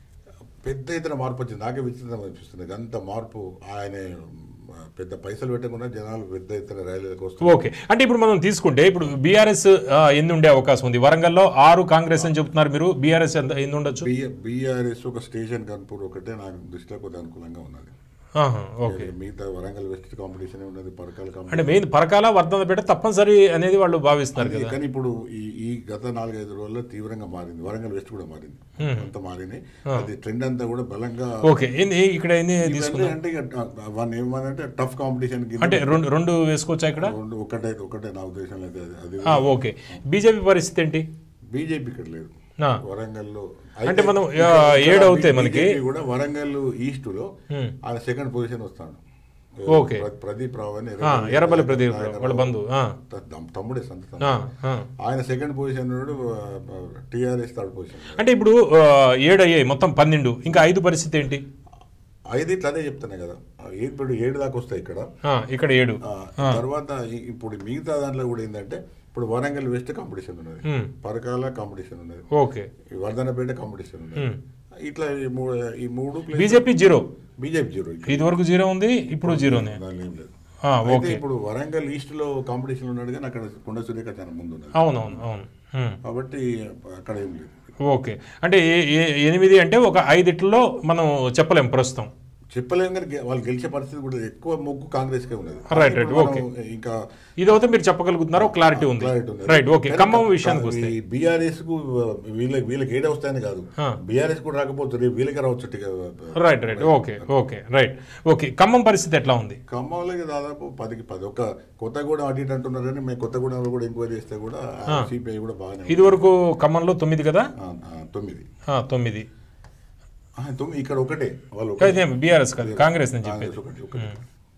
పెద్ద ఎత్తున మార్పు వచ్చింది నాకే విచిత్రం అనిపిస్తుంది అంత మార్పు ఆయన ఆ, పెద్ద పైసలు పెట్టకుండా జనాలు పెద్ద ఎత్తున రైలులకు వస్తున్నారు ఓకే అంటే ఇప్పుడు మనం తీసుకుంటే ఇప్పుడు బీఆర్ఎస్ ఎన్ని ఉండే అవకాశం ఉంది వరంగల్లో ఆరు కాంగ్రెస్ అని చెప్తున్నారు మీరు బీఆర్ఎస్ ఎంత ఎన్ని ఉండొచ్చు బీఆర్ఎస్ ఒక స్టేషన్ కన్పూర్ ఒకటే నాకు దృష్టిలో కొద్దిగా అనుకూలంగా ఉన్నది ఆహా, ఓకే మిగతా వరంగల్ వెస్ట్ కాంపిటీషన్ ఉన్నది పరకాల అంటే కాంపిటీషన్ మెయిన్ పరకాల వర్ధన్నపేట తప్పనిసరి అనేది వాళ్ళు భావిస్తున్నారు కదా కానీ ఇప్పుడు ఈ ఈ గత నాలుగైదు రోజుల్లో తీవ్రంగా మారింది వరంగల్ వెస్ట్ కూడా మారింది అంత మారింది అది ట్రెండ్ అంతా కూడా బలంగా ఓకే ఎన్ని ఇక్కడ ఎన్ని తీసుకుందాం ఇవన్నీ అంటే ఇక వన్ ఏమనంటే టఫ్ కాంపిటీషన్ అంటే రెండు రెండు వేసుకోవచ్చా ఇక్కడ రెండు ఒకటే ఒకటే నా ఉద్దేశంలో అయితే అది- అది ఆ, ఓకే బీజేపీ పరిస్థితి ఏంటి బీజేపీ ఇక్కడ లేదు ఆ. వరంగల్లో అంటే మనం, ఇక్కడ ఆ, ఏడు అవుతాయి బీ- మనకి. BJP కూడా వరంగల్ ఈస్ట్ లో ఆయన సెకండ్ పొజిషన్ వస్తాడు ఓకే. ప్ర- ప్రదీప్ రావు అని ఆ, ఎర్రబల్లి ప్రదీప్ వాళ్ళ బంధువు ఆ, తమ్- తమ్ముడే సంత తమ్ముడు. ఆ, ఆ. ఆయన second position TRS third position అంటే ఇప్పుడు ఆ, ఏడు అయ్యాయి మొత్తం పన్నెండు ఇంకా ఐదు పరిస్థితి ఏంటి ఐదు ఇట్లా అదే చెప్తున్నా కదా ఆ, ఇప్పుడు ఏడు దాకా వస్తాయి ఇక్కడ ఆ, ఇక్కడ ఏడు ఆ, తర్వాత ఈ- ఇప్పుడు మిగతా దాంట్లో కూడా ఏంటంటే ఇప్పుడు వరంగల్ వెస్ట్ కాంపిటీషన్ ఉన్నది Hmm. పరకాల కాంపిటీషన్ ఉన్నది ఓకే ఈ వర్ధనపేట కాంపిటీషన్ ఉన్నది ఇట్లా ఈ మూడు ఈ మూడు place BJP zero BJP zero ఇక్కడ. ఇది వరకు జీరో ఉంది ఇప్పుడు జీరోనే దానిలో ఏం లేదు ఆ, అయితే ఓకే ఇప్పుడు వరంగల్ ఈస్ట్ లో కాంపిటీషన్ ఉన్నాడు కానీ అక్కడ కొండ సురేఖ చాలా ముందు ఉన్నది అవునవును అవును ఉమ్. కాబట్టి అక్కడ ఏం లేదు ఓకే అంటే ఏ- ఏ- ఎనిమిది అంటే ఒక ఐదిట్లో మనం చెప్పలేం ప్రస్తుతం చెప్పలేము కానీ గె- వాళ్ళు గెలిచే పరిస్థితి కూడా ఎక్కువ మొగ్గు కాంగ్రెస్ కే ఉన్నది Right, right, ఇప్పుడు okay. మనం ఇంకా ఇది అయితే మీరు చెప్పగలుగుతున్నారు ఒక క్లారిటీ ఉంది క్లారిటీ ఉంది. రైట్ ఓకే కానీ ఖమ్మం క- విషయానికి క- వస్తే ఈ బీఆర్ఎస్ కు వీళ్ళకి వీళ్ళకి ఏడే వస్తాయని కాదు ఆ. బీఆర్ఎస్ కూడా రాకపోతే రేపు వీళ్ళకి రావచ్చు టికె- right right okay okay right okay Khammam పరిస్థితి ఎట్లా ఉంది ఖమ్మంలోకి దాదాపు పదికి పది ఒక కొత్తగూడెం అటు ఇటు అంటున్నారు కానీ మేము కొత్తగూడెంలో కూడా ఎంక్వైరీ చేస్తే కూడా సిపిఐ కూడా బాగానే ఉంది. ఇది వరకు ఖమ్మంలో తొమ్మిది కదా ఆ, ఆ, తొమ్మిది ఆ, తొమ్మిది ఆ, తొమ్మిది ఇక్కడ ఒకటే వాళ్ళు ఒకటే. బీఆర్ఎస్ కాదు కాంగ్రెస్ నేను చెప్పేది కాంగ్రెస్ ఒకటి ఒకటి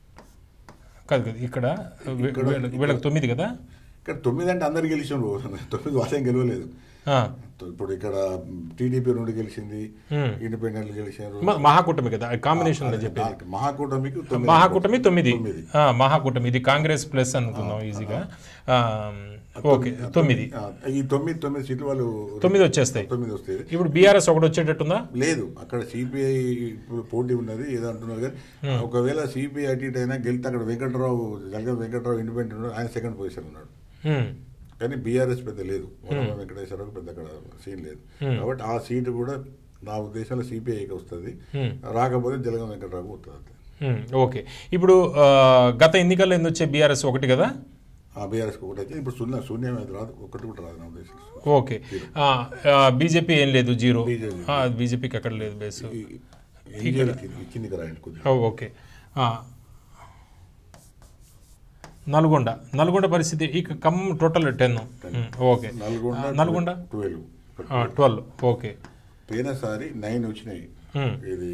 కాదు కాదు ఇక్కడ వీ- వీళ్ళకి వీళ్ళకి తొమ్మిది కదా ఇక్కడ తొమ్మిది అంటే అందరు గెలిచిండ్రు తొమ్మిది వాళ్ళేం గెలవలేదు ఆ, ఇప్పుడు ఇక్కడ టీడీపీ నుండి గెలిచింది Hmm. ఇండిపెండెంట్ గెలిచారు మ- మహాకూటమి కదా కాంబినేషన్ లో చెప్పేది నాలుగు. మహాకూటమికి తొమ్మిది మహాకూటమి తొమ్మిది తొమ్మిది. ఆ, మహాకూటమి ఇది కాంగ్రెస్ ప్లస్ అనుకుందాం ఈజీగా ఆ, ఓకే తొమ్మిది ఆ, ఈ తొమ్మిది తొమ్మిది సీట్లు వాళ్ళు తొమ్మిది వచ్చేస్తాయి తొమ్మిది వస్తాయి ఇప్పుడు బీఆర్ఎస్ ఒకటి వచ్చేటట్టుందా లేదు అక్కడ సిపిఐ ఇప్పుడు పోటీ ఉన్నది ఏదో అంటున్నారు కానీ ఒకవేళ సిపిఐ అటు ఇటు అయినా గెలితే అక్కడ వెంకటరావు జలగం వెంకటరావు ఇండిపెండెంట్ ఉన్నాడు ఆయన సెకండ్ పొజిషన్ ఉన్నాడు హ్మ్. కానీ బీఆర్ఎస్ పెద్ద లేదు వరమ వెంకటేశ్వరరావు పెద్ద అక్కడ సీన్ లేదు కాబట్టి ఆ సీటు కూడా నా ఉద్దేశంలో సిపిఐకి వస్తుంది రాకపోతే జలగం వెంకటరావు వస్తుంది హ్మ్, ఓకే ఇప్పుడు ఆ, గత ఎన్నికల్లో ఎన్ని వచ్చే బీఆర్ఎస్ ఒకటి కదా ఆ బీఆర్ఎస్ ఒకటి అయితే ఇప్పుడు శూన్య శూన్యం అయితే రాదు ఒకటి కూడా రాదు నా ఉద్దేశం ఓకే బీజేపీ ఏం లేదు జీరో BJP. బీజేపీకి అక్కడ లేదు బేస్ ఈ- ఎన్జీఎల్కి కిందికి రాయండి కొద్దిగా ఓ, ఓకే ఆ, నల్గొండ నల్గొండ పరిస్థితి ఈ Khammam total ten okay Nalgonda ఆ, నల్గొండ ట్వెల్వ్ ట్వెల్వ్ ఓకే పోయినసారి నైన్ వచ్చినాయి హ్మ్. ఇది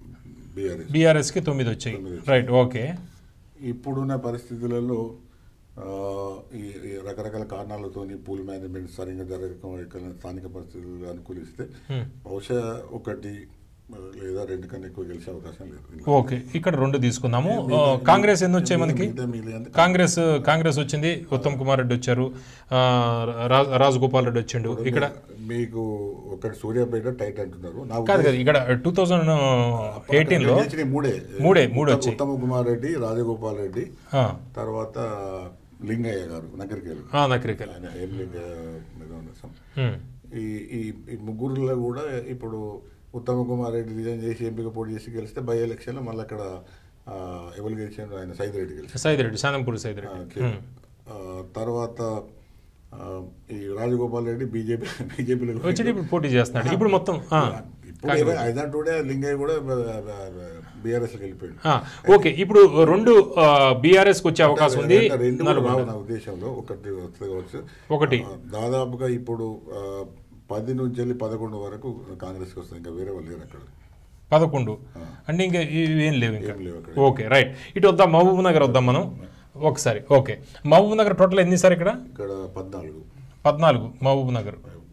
బీఆర్ఎస్ బీఆర్ఎస్కి తొమ్మిది వచ్చాయి రైట్ ఓకే ఇప్పుడున్న పరిస్థితులలో ఆ, ఈ ఈ రకరకాల కారణాలతోని పూల్ మేనేజ్మెంట్ సరిగ్గా జరగకపోవడం ఇక్కడ స్థానిక పరిస్థితులు అనుకూలిస్తే బహుశా ఒకటి ఆ, లేదా రెండు కన్నా ఎక్కువ గెలిచే అవకాశం లేదు ఓకే ఇక్కడ రెండు తీసుకుందాము ఆ, కాంగ్రెస్ ఎన్ని వచ్చాయి మనకి మిగతా మిగిలిన అంటే కాంగ్రెస్ కాంగ్రెస్ వచ్చింది ఉత్తమ్ కుమార్ రెడ్డి వచ్చారు ఆ, రా- రాజగోపాల్ రెడ్డి వచ్చిండు ఇక్కడ మీకు ఒకటి సూర్యాపేట టైట్ అంటున్నారు నా కాదు కదా ఇక్కడ టూ థౌజండ్ ఎయిటీన్ లో గెలిచినవి మూడే మూడే, మూడు ఉత్తమ- వచ్చాయి. ఉత్తమ కుమార్ రెడ్డి రాజగోపాల్ రెడ్డి ఆ, తర్వాత లింగయ్య గారు నగరికెళ్ళి ఆ, నకరికల్ ఆయన ఏం లింగ మీద ఉన్న సం- ఉమ్, ఈ ఈ ఈ ముగ్గురులో కూడా ఇప్పుడు ఉత్తమ కుమార్ రెడ్డి రిజైన్ చేసి ఎంపిక పోటీ చేసి గెలిస్తే బై ఎలక్షన్లో మళ్ళీ అక్కడ ఆ, ఎవరు గెలిచారు ఆయన సైద్ రెడ్డి గెలిచారు సైద్ రెడ్డి శానంపూర్ సైద్ ఆ, రెడ్డి కే- ఆ, తర్వాత ఆ, ఈ రాజగోపాల్ రెడ్డి బీజేపీ బీజేపీలో వచ్చి ఇప్పుడు పోటీ చేస్తున్నాడు ఇప్పుడు మొత్తం ఆ, ఇప్పుడు ఐదారు టుడే లింగయ్య కూడా బీఆర్ఎస్కి వెళ్ళిపోయాడు ఆ, ఓకే ఇప్పుడు రెండు బీఆర్ఎస్ కి వచ్చే అవకాశం ఉంది రెండు- రెండు కూడా నల్గొండ. రావు నా ఉద్దేశంలో ఒకటి వస్తుంది కావచ్చు ఒకటి ఆ, దాదాపుగా ఇప్పుడు ఆ, పది నుంచి వెళ్ళి పదకొండు వరకు కాంగ్రెస్కి వస్తుంది ఇంకా వేరే వాళ్ళు లేరు అక్కడ పదకొండు అంటే ఇంకా ఇవి ఏం లేవు ఇంకా ఏం లేవు అక్కడ ఓకే రైట్ ఇటు వద్దాం మహబూబ్ నగర్ వద్దాం మనం ఒకసారి ఓకే మహబూబ్ నగర్ టోటల్ ఎన్ని సార్ ఇక్కడ ఇక్కడ పద్నాలుగు పద్నాలుగు మహబూబ్ నగర్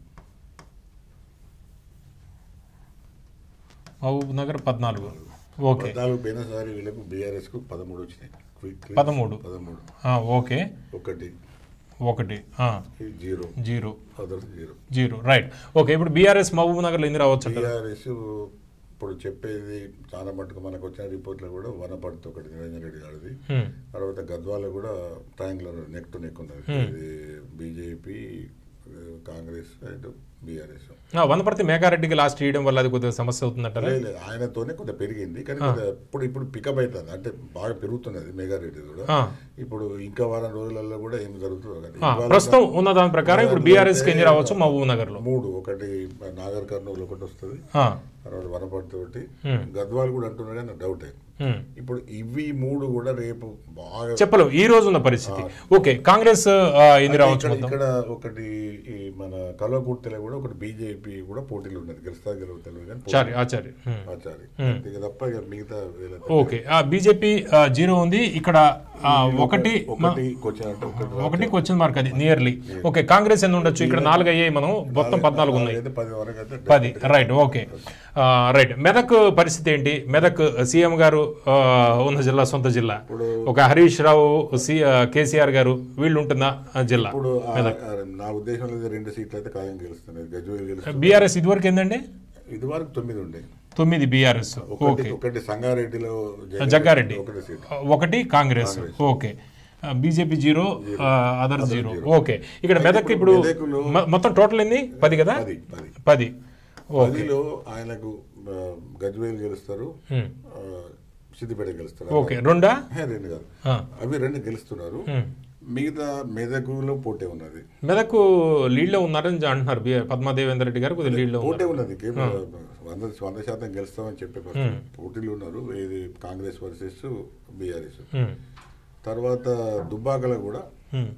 మహబూబ్ నగర్ పద్నాలుగు ఓకే పద్నాలుగు పోయినసారి వీళ్ళకు బీఆర్ఎస్ కు పదమూడు వచ్చినాయి క్విక్ క్లిక్ పదమూడు పదమూడు ఆ, ఓకే ఒకటి ఒకటి ఆ, ఈ zero zero others zero zero right okay ఇప్పుడు బీఆర్ఎస్ మహబూబ్ నగర్లో ఎన్ని రావచ్చు అంటారు? బీఆర్ఎస్ ఇప్పుడు చెప్పేది చాలా మటుకు మనకు వచ్చిన రిపోర్ట్లో కూడా వనపడితే ఒకటి నిరంజన్ రెడ్డి గారిది హ్మ్. తర్వాత గద్వాల కూడా ట్రయాంగులర్ నెక్ టు నెక్ ఉన్నది ఇది బీజేపీ కాంగ్రెస్ అండ్ బీఆర్ఎస్ ఆ, వనపర్తి మేఘారెడ్డికి లాస్ట్ ఇవ్వడం వల్ల అది కొద్దిగా సమస్య అవుతుందంటారా లేదు లేదు, ఆయనతోనే కొంత పెరిగింది కానీ కొంత ఇప్పుడు ఇప్పుడు పికప్ అవుతుంది అంటే బాగా పెరుగుతున్నది మెగారెడ్డి కూడా ఆ. ఇప్పుడు ఇంకా వారం రోజులలో కూడా ఏం జరుగుతుందో కానీ ఆ, ఇవాళ ప్రస్తుతం ఉన్న దాని ప్రకారం ఇప్పుడు బీఆర్ఎస్ కి ఎన్ని రావచ్చు మహబూబ్ నగర్లో మూడు ఒకటి నాగర్ కర్నూలు ఒకటి వస్తుంది ఆ, తర్వాత వనపర్తి ఒకటి Hmm. గద్వాలు కూడా అంటున్నారు కానీ డౌటే హ్మ్. ఇప్పుడు ఇవి మూడు కూడా రేపు బాగా చెప్పలేము ఈ రోజు ఉన్న పరిస్థితి ఓకే కాంగ్రెస్ ఆ, ఎన్ని రావచ్చు ఇక్కడ మొత్తం ఇక్కడ ఒకటి ఈ మన కల్వకుర్తిలో కూడా ఒకటి బీజేపీ కూడా పోటీలు ఉన్నది గెలుస్తా గెలువు తెలియదు కానీ చారి ఆచారి హ్మ్. ఆచారి ఇక తప్ప ఇక మిగతా వీళ్ళ ఓకే ఆ బీజేపీ ఆ, జీరో ఉంది ఇక్కడ ఆ, ఒకటి మ- ఒకటి వచ్చినట్టు ఒకటి ఒకటి క్వశ్చన్ మార్క్ అది నియర్లీ ఓకే కాంగ్రెస్ ఎన్ని ఉండొచ్చు ఇక్కడ నాలుగు అయ్యాయి మనం మొత్తం పద్నాలుగు ఉన్నాయి అయితే పది వరకు అయితే పది రైట్ ఓకే ఆ, రైట్ మెదక్ పరిస్థితి ఏంటి మెదక్ సీఎం గారు ఆ, ఉన్న జిల్లా సొంత జిల్లా ఒక హరీష్ రావు సి ఆ, కేసీఆర్ గారు వీళ్ళు ఉంటున్న ఆ, జిల్లా ఇప్పుడు ఆ- ఆ నా ఉద్దేశంలో అయితే రెండు సీట్లు అయితే ఖాయం గెలుస్తున్నాయి గజ్వేల్ గెలుస్తుంది బీఆర్ఎస్ ఇదివరకు ఏందండి ఇది వరకు తొమ్మిది ఉండే తొమ్మిది బీఆర్ఎస్ ఒకటి ఓకే ఒకటి సంగారెడ్డిలో జగన్ జగ్గారెడ్డి ఒకటి సీట్ ఒకటి Congress okay BJP zero other zero okay ఇక్కడ మెదక్ ఇప్పుడు మెదక్లో- మొ- మొత్తం టోటల్ ఎన్ని పది కదా పది పది పది ఓకే పదిలో ఆయనకు ఆ, గజ్వేల్ గెలుస్తారు హ్మ్. ఆ, సిద్దిపేట గెలుస్తారు ఓకే రెండా హే, రెండు కాదు ఆ. అవి రెండు గెలుస్తున్నారు హ్మ్. మిగతా మెదకులో పోటీ ఉన్నది మెదక్ లీడ్లో ఉన్నారని అంటున్నారు బి- పద్మాదేవేందర్ రెడ్డి గారు కొద్దిగా లీడ్లో పోటీ ఉన్నారు ఉన్నది కేవలం వంద వంద శాతం గెలుస్తామని చెప్పే పరిస్థితి. పోటీలు ఉన్నారు ఇది కాంగ్రెస్ వర్సెస్ బీఆర్ఎస్ హ్మ్. తర్వాత దుబ్బాకలో కూడా హ్మ్.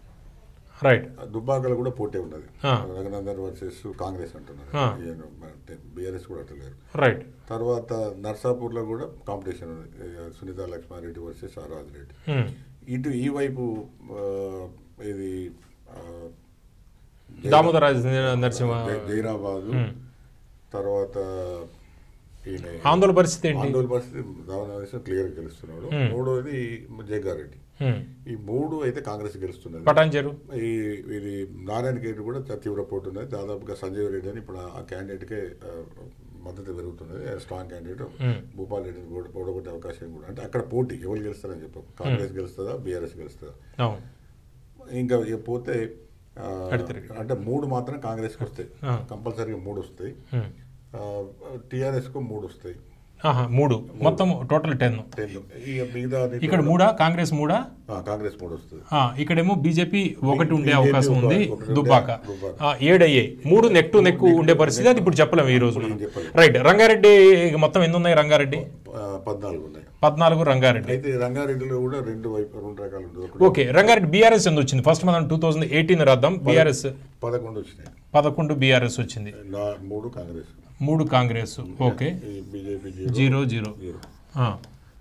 రైట్ దుబ్బాకలో కూడా పోటీ ఉన్నది ఆ. రఘునందన్ వర్సెస్ కాంగ్రెస్ అంటున్నారు ఆ. బీఆర్ఎస్ కూడా అట్టలేరు రైట్ తర్వాత నర్సాపూర్లో కూడా కాంపిటీషన్ ఉంది ఏ, సునీత లక్ష్మారెడ్డి వర్సెస్ ఆరాజ్ రెడ్డి హ్మ్. ఇటు ఈ వైపు ఆ, ఇది ఆ, దామోదర నరసింహ జై- జైరాబాదు తర్వాత ఈయన ఆందోళన పరిస్థితి ఏంటి ఆందోళన పరిస్థితి దామోదర క్లియర్ గెలుస్తున్నాడు మూడోది జగ్గారెడ్డి హ్మ్. ఈ మూడు అయితే కాంగ్రెస్ గెలుస్తున్నది పటాన్చెరు ఈ ఇది నారాయణ గేట్ కూడా చ- తీవ్ర పోటీ ఉన్నది దాదాపుగా సంజయ్ రెడ్డి అని ఇప్పుడు ఆ క్యాండిడేట్కే ఆ, మద్దతు పెరుగుతున్నది స్ట్రాంగ్ క్యాండిడేట్ భూపాల్ రెడ్డిని కూడా ఓడగొట్టే అవకాశం కూడా అంటే అక్కడ పోటీ ఎవరు గెలుస్తారని చెప్పాం కాంగ్రెస్ గెలుస్తుందా బీఆర్ఎస్ గెలుస్తుందా అవును ఇంకా ఇక పోతే ఆ, అడితరికి. అంటే మూడు మాత్రం కాంగ్రెస్కి వస్తాయి ఆ. కంపల్సరీగా మూడు వస్తాయి హ్మ్. టీఆర్ఎస్కు మూడు వస్తాయి ఆహా, మూడు మొత్తం టోటల్ టెన్ టెన్ ఇక మిగతా అన్నిట్లో ఇక్కడ మూడా కాంగ్రెస్ మూడా ఆ, కాంగ్రెస్ మూడు వస్తుంది ఆ, ఇక్కడేమో బీజేపీ ఒకటి ఉండే BJP అవకాశం ఒక- ఉంది ఒకటి ఉండే దుబ్బాక దుబ్బాక. ఆ, ఏడయ్యాయి మూడు నెక్ టు నెక్ ఉండే పరిస్థితి అది ఇప్పుడు చెప్పలేము ఈ రోజు మనం. చెప్పలేము. రైట్ రంగారెడ్డి మొత్తం ఎన్ని ఉన్నాయి రంగారెడ్డి ఆ, పద్నాలుగు ఉన్నాయి పద్నాలుగు రంగారెడ్డి అయితే రంగారెడ్డిలో కూడా రెండు వైపు రెండు రకాలు ఉంది ఒకటి ఓకే రంగారెడ్డి బీఆర్ఎస్ ఎందుకు వచ్చింది ఫస్ట్ మనం టూ థౌసండ్ ఎయిటీన్ రాద్దాం బీఆర్ఎస్ పదకొండు వచ్చినాయి పదకొండు బీఆర్ఎస్ వచ్చింది నా మూడు కాంగ్రెస్ మూడు కాంగ్రెస్ ఓకే ఈ బీజేపీ జీరో జీరో జీరో ఆ.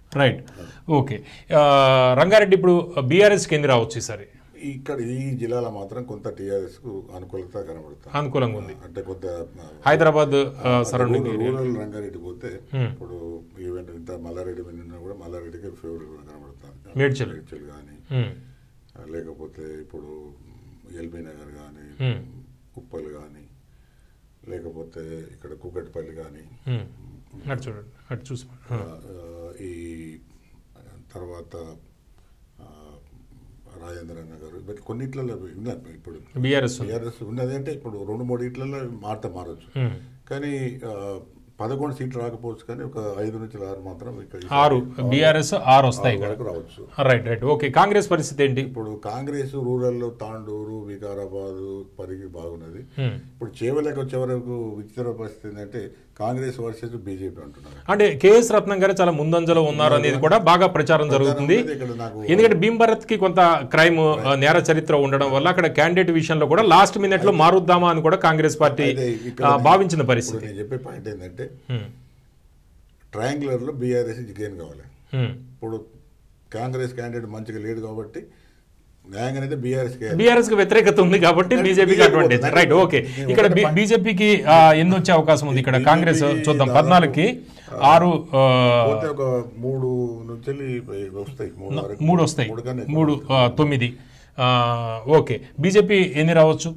రైట్ ఓకే ఆ, రంగారెడ్డి ఇప్పుడు బీఆర్ఎస్కి ఎన్ని రావచ్చు ఈసారి ఇక్కడ ఈ జిల్లాలో మాత్రం కొంత టీఆర్ఎస్ కు అనుకూలత కనబడుతుంది అనుకూలంగా ఉంది అంటే కొంత హైదరాబాద్ సరౌండింగ్ రూరల్ రంగారెడ్డి పోతే ఇప్పుడు ఈవెన్ ఇంత మల్లారెడ్డి మీద ఉన్నా కూడా మల్లారెడ్డికి ఫేవర్ కనబడుతుంది మేడ్చల్. మేడ్చల్ కానీ ఉమ్, లేకపోతే ఇప్పుడు ఎల్బీ నగర్ కానీ Hmm. ఉప్పల్ కానీ లేకపోతే ఇక్కడ కూకట్పల్లి కానీ ఉమ్. అటు చూడండి అటు చూసి ఆ, ఈ తర్వాత ఆ, రాజేంద్ర నగర్ బట్ కొన్నిట్లలో ఉన్నాయి ఇప్పుడు బీఆర్ఎస్ టీఆర్ఎస్ ఉన్నది అంటే ఇప్పుడు రెండు మూడు ఇట్లలో మారుతా మారచ్చు ఉమ్. కానీ ఆ, పదకొండు సీట్లు రాకపోవచ్చు కానీ ఒక ఐదు నుంచి ఆరు మాత్రం ఇక్కడ ఈసారి ఆరు బీఆర్ఎస్ ఆరు వస్తాయి ఆరు ఇక్కడ వరకు రావచ్చు రైట్ రైట్ ఓకే కాంగ్రెస్ పరిస్థితి ఏంటి ఇప్పుడు కాంగ్రెస్ రూరల్లో తాండూరు వికారాబాద్ పరిగి బాగున్నది Hmm. ఇప్పుడు చేవలకు వచ్చే వరకు విచిత్ర పరిస్థితి ఏంటంటే కాంగ్రెస్ వర్సెస్ బీజేపీ అంటున్నారు అంటే కేఎస్ రత్నం గారు చాలా ముందంజలో ఉన్నారు అనేది కూడా బాగా ప్రచారం జరుగుతుంది ఉన్నది ఇక్కడ నాకు ఎందుకంటే భీమ్ భరత్ కి కొంత క్రైమ్ ఆ, నేర చరిత్ర ఉండడం వల్ల అక్కడ క్యాండిడేట్ విషయంలో కూడా లాస్ట్ మినిట్ లో మారుద్దామా అని కూడా కాంగ్రెస్ పార్టీ అయితే ఇక్కడ ఆ, భావించిన ఇప్పుడు పరిస్థితి నేను చెప్పే పాయింట్ ఏంటంటే హ్మ్. ట్రయాంగులర్ లో బీఆర్ఎస్ గెయిన్ కావాలి హ్మ్. ఇప్పుడు కాంగ్రెస్ క్యాండిడేట్ మంచిగా లేడు కాబట్టి న్యాయంగా అయితే బీఆర్ఎస్ బీఆర్ఎస్ కి వ్యతిరేకత ఉంది కాబట్టి బీజేపీకి అడ్వాంటేజ్ రైట్ ఓకే ఇక్కడ బీజేపీకి ఎన్ని వచ్చే అవకాశం ఉంది ఇక్కడ కాంగ్రెస్ చూద్దాం పద్నాలుగుకి ఆరు ఆ, పోతే ఒక మూడు నుంచి వస్తాయి మూడు వరకు మూడు వస్తాయి మూడు కన్నా మూడు ఆ, తొమ్మిది ఆ, ఓకే బీజేపీ ఎన్ని రావచ్చు